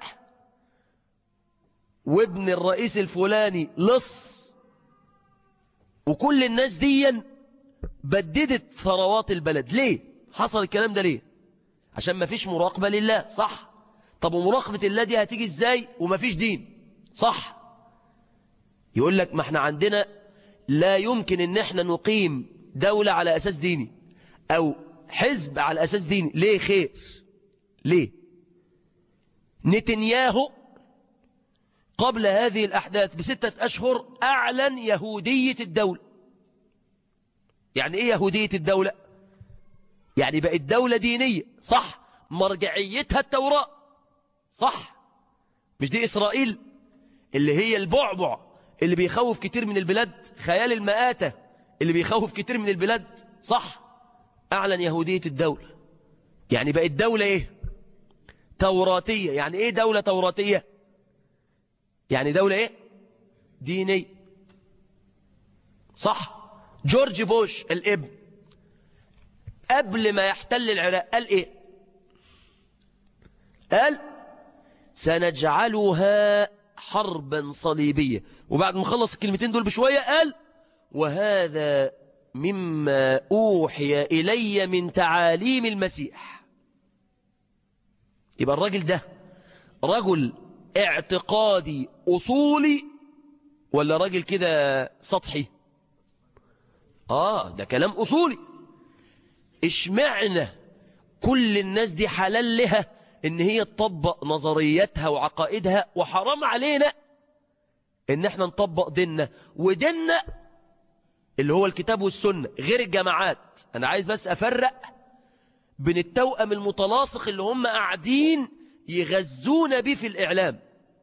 وابن الرئيس الفلاني لص وكل الناس دي بددت ثروات البلد ليه حصل الكلام ده ليه عشان ما فيش مراقبة لله صح طب ومراقبة الله دي هتيجي ازاي وما فيش دين صح يقول لك ما احنا عندنا لا يمكن ان احنا نقيم دولة على اساس ديني او حزب على اساس ديني ليه خير ليه نتنياهو قبل هذه الأحداث بستة أشهر أعلن يهودية الدولة يعني إيه يهودية الدولة يعني بقت دولة دينية صح مرجعيتها التوراة صح مش دي إسرائيل اللي هي البعبع اللي بيخوف كتير من البلاد خيال المآتة اللي بيخوف كتير من البلاد صح أعلن يهودية الدولة يعني بقت دولة إيه توراتية يعني إيه دولة توراتية يعني دولة إيه دينية صح جورج بوش الابن قبل ما يحتل العراق قال ايه قال سنجعلها حربا صليبية وبعد ما خلص الكلمتين دول بشوية قال وهذا مما أوحي إلي من تعاليم المسيح يبقى الراجل ده رجل اعتقادي أصولي ولا راجل كده سطحي آه ده كلام أصولي اشمعنى كل الناس دي حلال لها ان هي تطبق نظرياتها وعقائدها وحرام علينا ان احنا نطبق ديننا وديننا اللي هو الكتاب والسنة غير الجماعات انا عايز بس افرق بين التوأم المتلاصق اللي هم قاعدين يغزونا بيه في الاعلام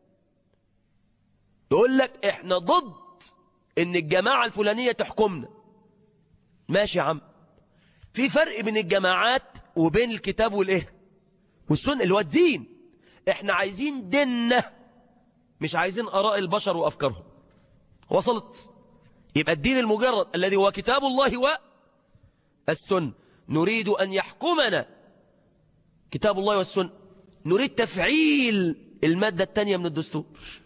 يقول لك احنا ضد ان الجماعة الفلانية تحكمنا ماشي يا عم في فرق بين الجماعات وبين الكتاب والايه والسنة اللي هو الدين احنا عايزين ديننا مش عايزين اراء البشر وافكارهم وصلت يبقى الدين المجرد الذي هو كتاب الله والسنة نريد ان يحكمنا كتاب الله والسنة نريد تفعيل المادة التانية من الدستور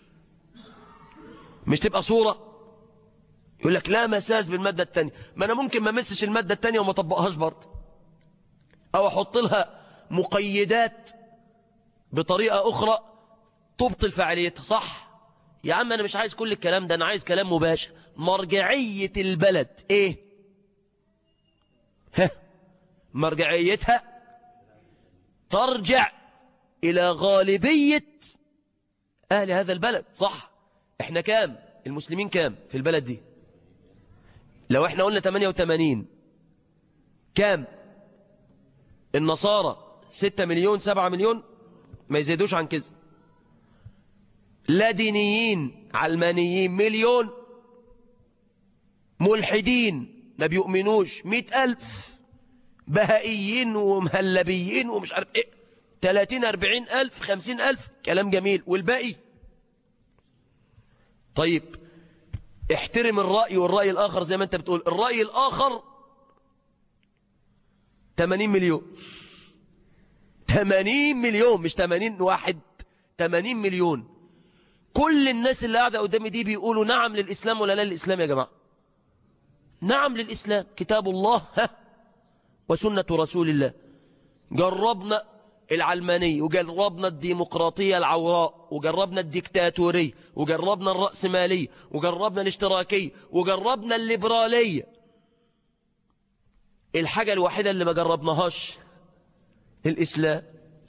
مش تبقى صورة يقول لك لا مساس بالمادة التانية ما انا ممكن ما مسش المادة التانية وما طبقهاش برضه او احط لها مقيدات بطريقة اخرى تبطل فعاليتها صح يا عم انا مش عايز كل الكلام ده انا عايز كلام مباشر مرجعية البلد ايه ها مرجعيتها ترجع الى غالبية اهل هذا البلد صح احنا كام المسلمين كام في البلد دي لو احنا قلنا 88 كام النصارى 6 مليون 7 مليون ما يزيدوش عن كده لا دينيين علمانيين مليون ملحدين ما بيؤمنوش مئة ألف بهائيين ومهلبيين ومش عارف ايه تلاتين أربعين ألف خمسين ألف كلام جميل والباقي طيب احترم الرأي والرأي الآخر زي ما انت بتقول الرأي الآخر 80 مليون 80 مليون مش 80 واحد 80 مليون كل الناس اللي قاعدة قدامي دي بيقولوا نعم للإسلام ولا لا للإسلام يا جماعة نعم للإسلام كتاب الله ها وسنة رسول الله جربنا العلمانية وجربنا الديمقراطية العوراء وجربنا الديكتاتورية وجربنا الرأسمالية وجربنا الاشتراكية وجربنا الليبرالية الحاجة الوحيدة اللي ما جربناهاش الإسلام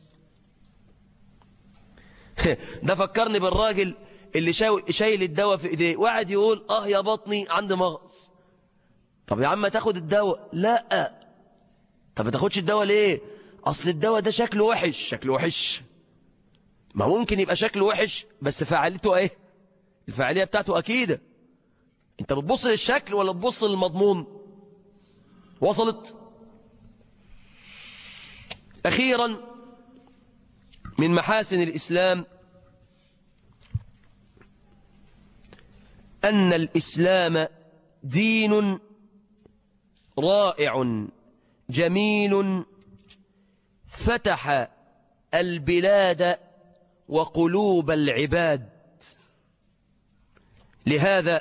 ده فكرني بالراجل اللي شايل الدواء في ايديه وقعد يقول اه يا بطني عندي مغص طب يا عم تاخد الدواء لا طب ما تاخدش الدواء ليه اصل الدواء ده شكله وحش شكله وحش ما ممكن يبقى شكله وحش بس فعاليته ايه الفعالية بتاعته اكيدة انت بتبص للشكل ولا تبص للمضمون وصلت اخيرا من محاسن الاسلام ان الاسلام دين رائع جميل فتح البلاد وقلوب العباد لهذا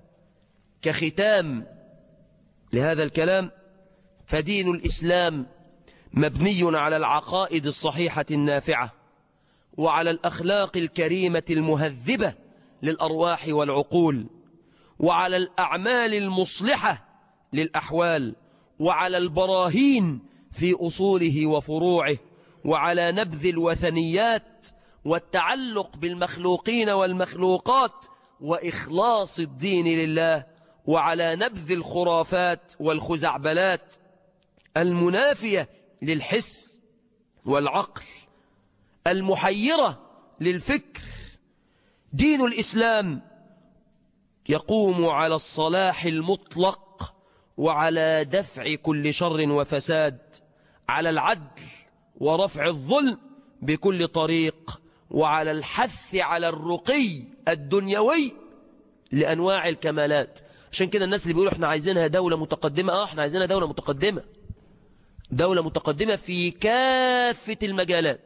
كختام لهذا الكلام فدين الإسلام مبني على العقائد الصحيحة النافعة وعلى الأخلاق الكريمة المهذبة للأرواح والعقول وعلى الأعمال المصلحة للأحوال وعلى البراهين في أصوله وفروعه وعلى نبذ الوثنيات والتعلق بالمخلوقين والمخلوقات وإخلاص الدين لله وعلى نبذ الخرافات والخزعبلات المنافية للحس والعقل المحيرة للفكر دين الإسلام يقوم على الصلاح المطلق وعلى دفع كل شر وفساد على العدل ورفع الظلم بكل طريق وعلى الحث على الرقي الدنيوي لأنواع الكمالات عشان كده الناس اللي بيقولوا احنا عايزينها دولة متقدمة اه احنا عايزينها دولة متقدمة دولة متقدمة في كافة المجالات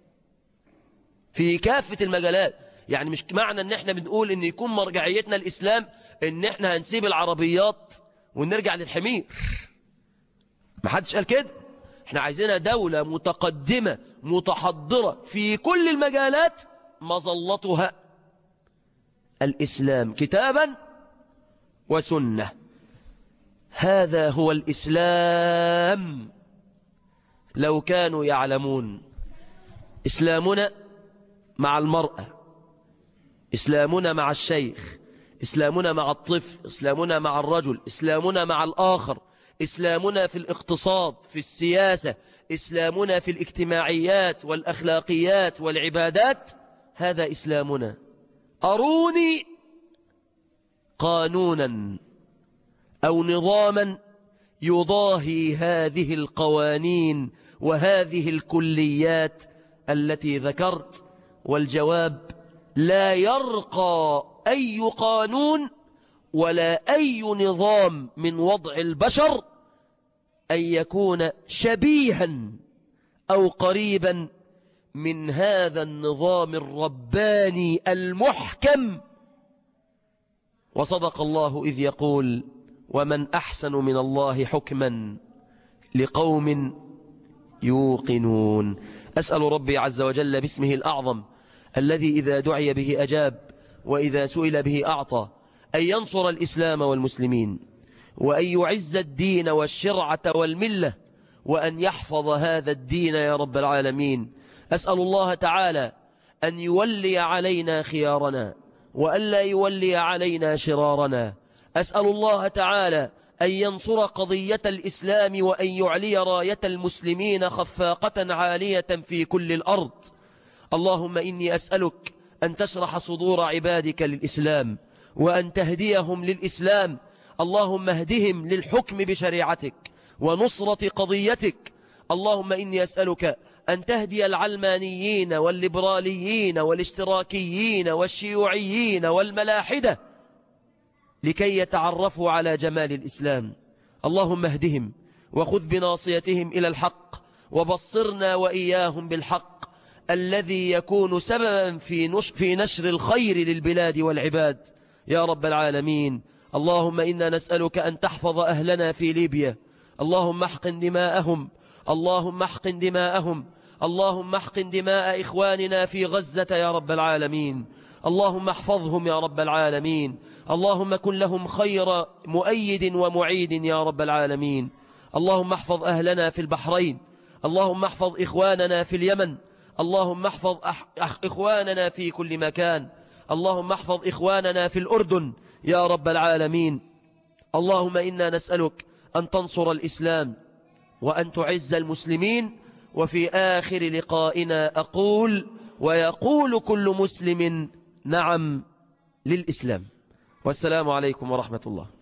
في كافة المجالات يعني مش معنى ان احنا بنقول ان يكون مرجعيتنا الاسلام ان احنا هنسيب العربيات ونرجع للحمير ما حدش قال كده احنا عايزينها دولة متقدمة متحضرة في كل المجالات مظلتها الإسلام كتابا وسنة هذا هو الإسلام لو كانوا يعلمون إسلامنا مع المرأة إسلامنا مع الشيخ إسلامنا مع الطفل إسلامنا مع الرجل إسلامنا مع الآخر إسلامنا في الاقتصاد في السياسة إسلامنا في الاجتماعيات والأخلاقيات والعبادات هذا إسلامنا أروني قانونا أو نظاما يضاهي هذه القوانين وهذه الكليات التي ذكرت والجواب لا يرقى أي قانون ولا أي نظام من وضع البشر أن يكون شبيها أو قريبا من هذا النظام الرباني المحكم وصدق الله إذ يقول ومن أحسن من الله حكما لقوم يوقنون أسأل ربي عز وجل باسمه الأعظم الذي إذا دعي به أجاب وإذا سئل به أعطى أن ينصر الإسلام والمسلمين وأن يعز الدين والشرعة والملة وأن يحفظ هذا الدين يا رب العالمين أسأل الله تعالى أن يولي علينا خيارنا وألا يولي علينا شرارنا أسأل الله تعالى أن ينصر قضية الإسلام وأن يعلي راية المسلمين خفاقة عالية في كل الأرض اللهم إني أسألك أن تشرح صدور عبادك للإسلام وأن تهديهم للإسلام اللهم اهدهم للحكم بشريعتك ونصرة قضيتك اللهم إني أسألك أن تهدي العلمانيين والليبراليين والاشتراكيين والشيوعيين والملاحدة لكي يتعرفوا على جمال الإسلام اللهم اهدهم وخذ بناصيتهم إلى الحق وبصرنا وإياهم بالحق الذي يكون سببا في, نش في نشر الخير للبلاد والعباد يا رب العالمين اللهم إنا نسألك أن تحفظ أهلنا في ليبيا اللهم احقن دماءهم اللهم احقن دماءهم اللهم احقن دماء إخواننا في غزة يا رب العالمين اللهم احفظهم يا رب العالمين اللهم كن لهم خير مؤيد ومعيد يا رب العالمين اللهم احفظ أهلنا في البحرين اللهم احفظ إخواننا في اليمن اللهم احفظ إخواننا في كل مكان اللهم احفظ إخواننا في الأردن يا رب العالمين اللهم إنا نسألك أن تنصر الإسلام وأن تعز المسلمين وفي آخر لقائنا أقول ويقول كل مسلم نعم للإسلام والسلام عليكم ورحمة الله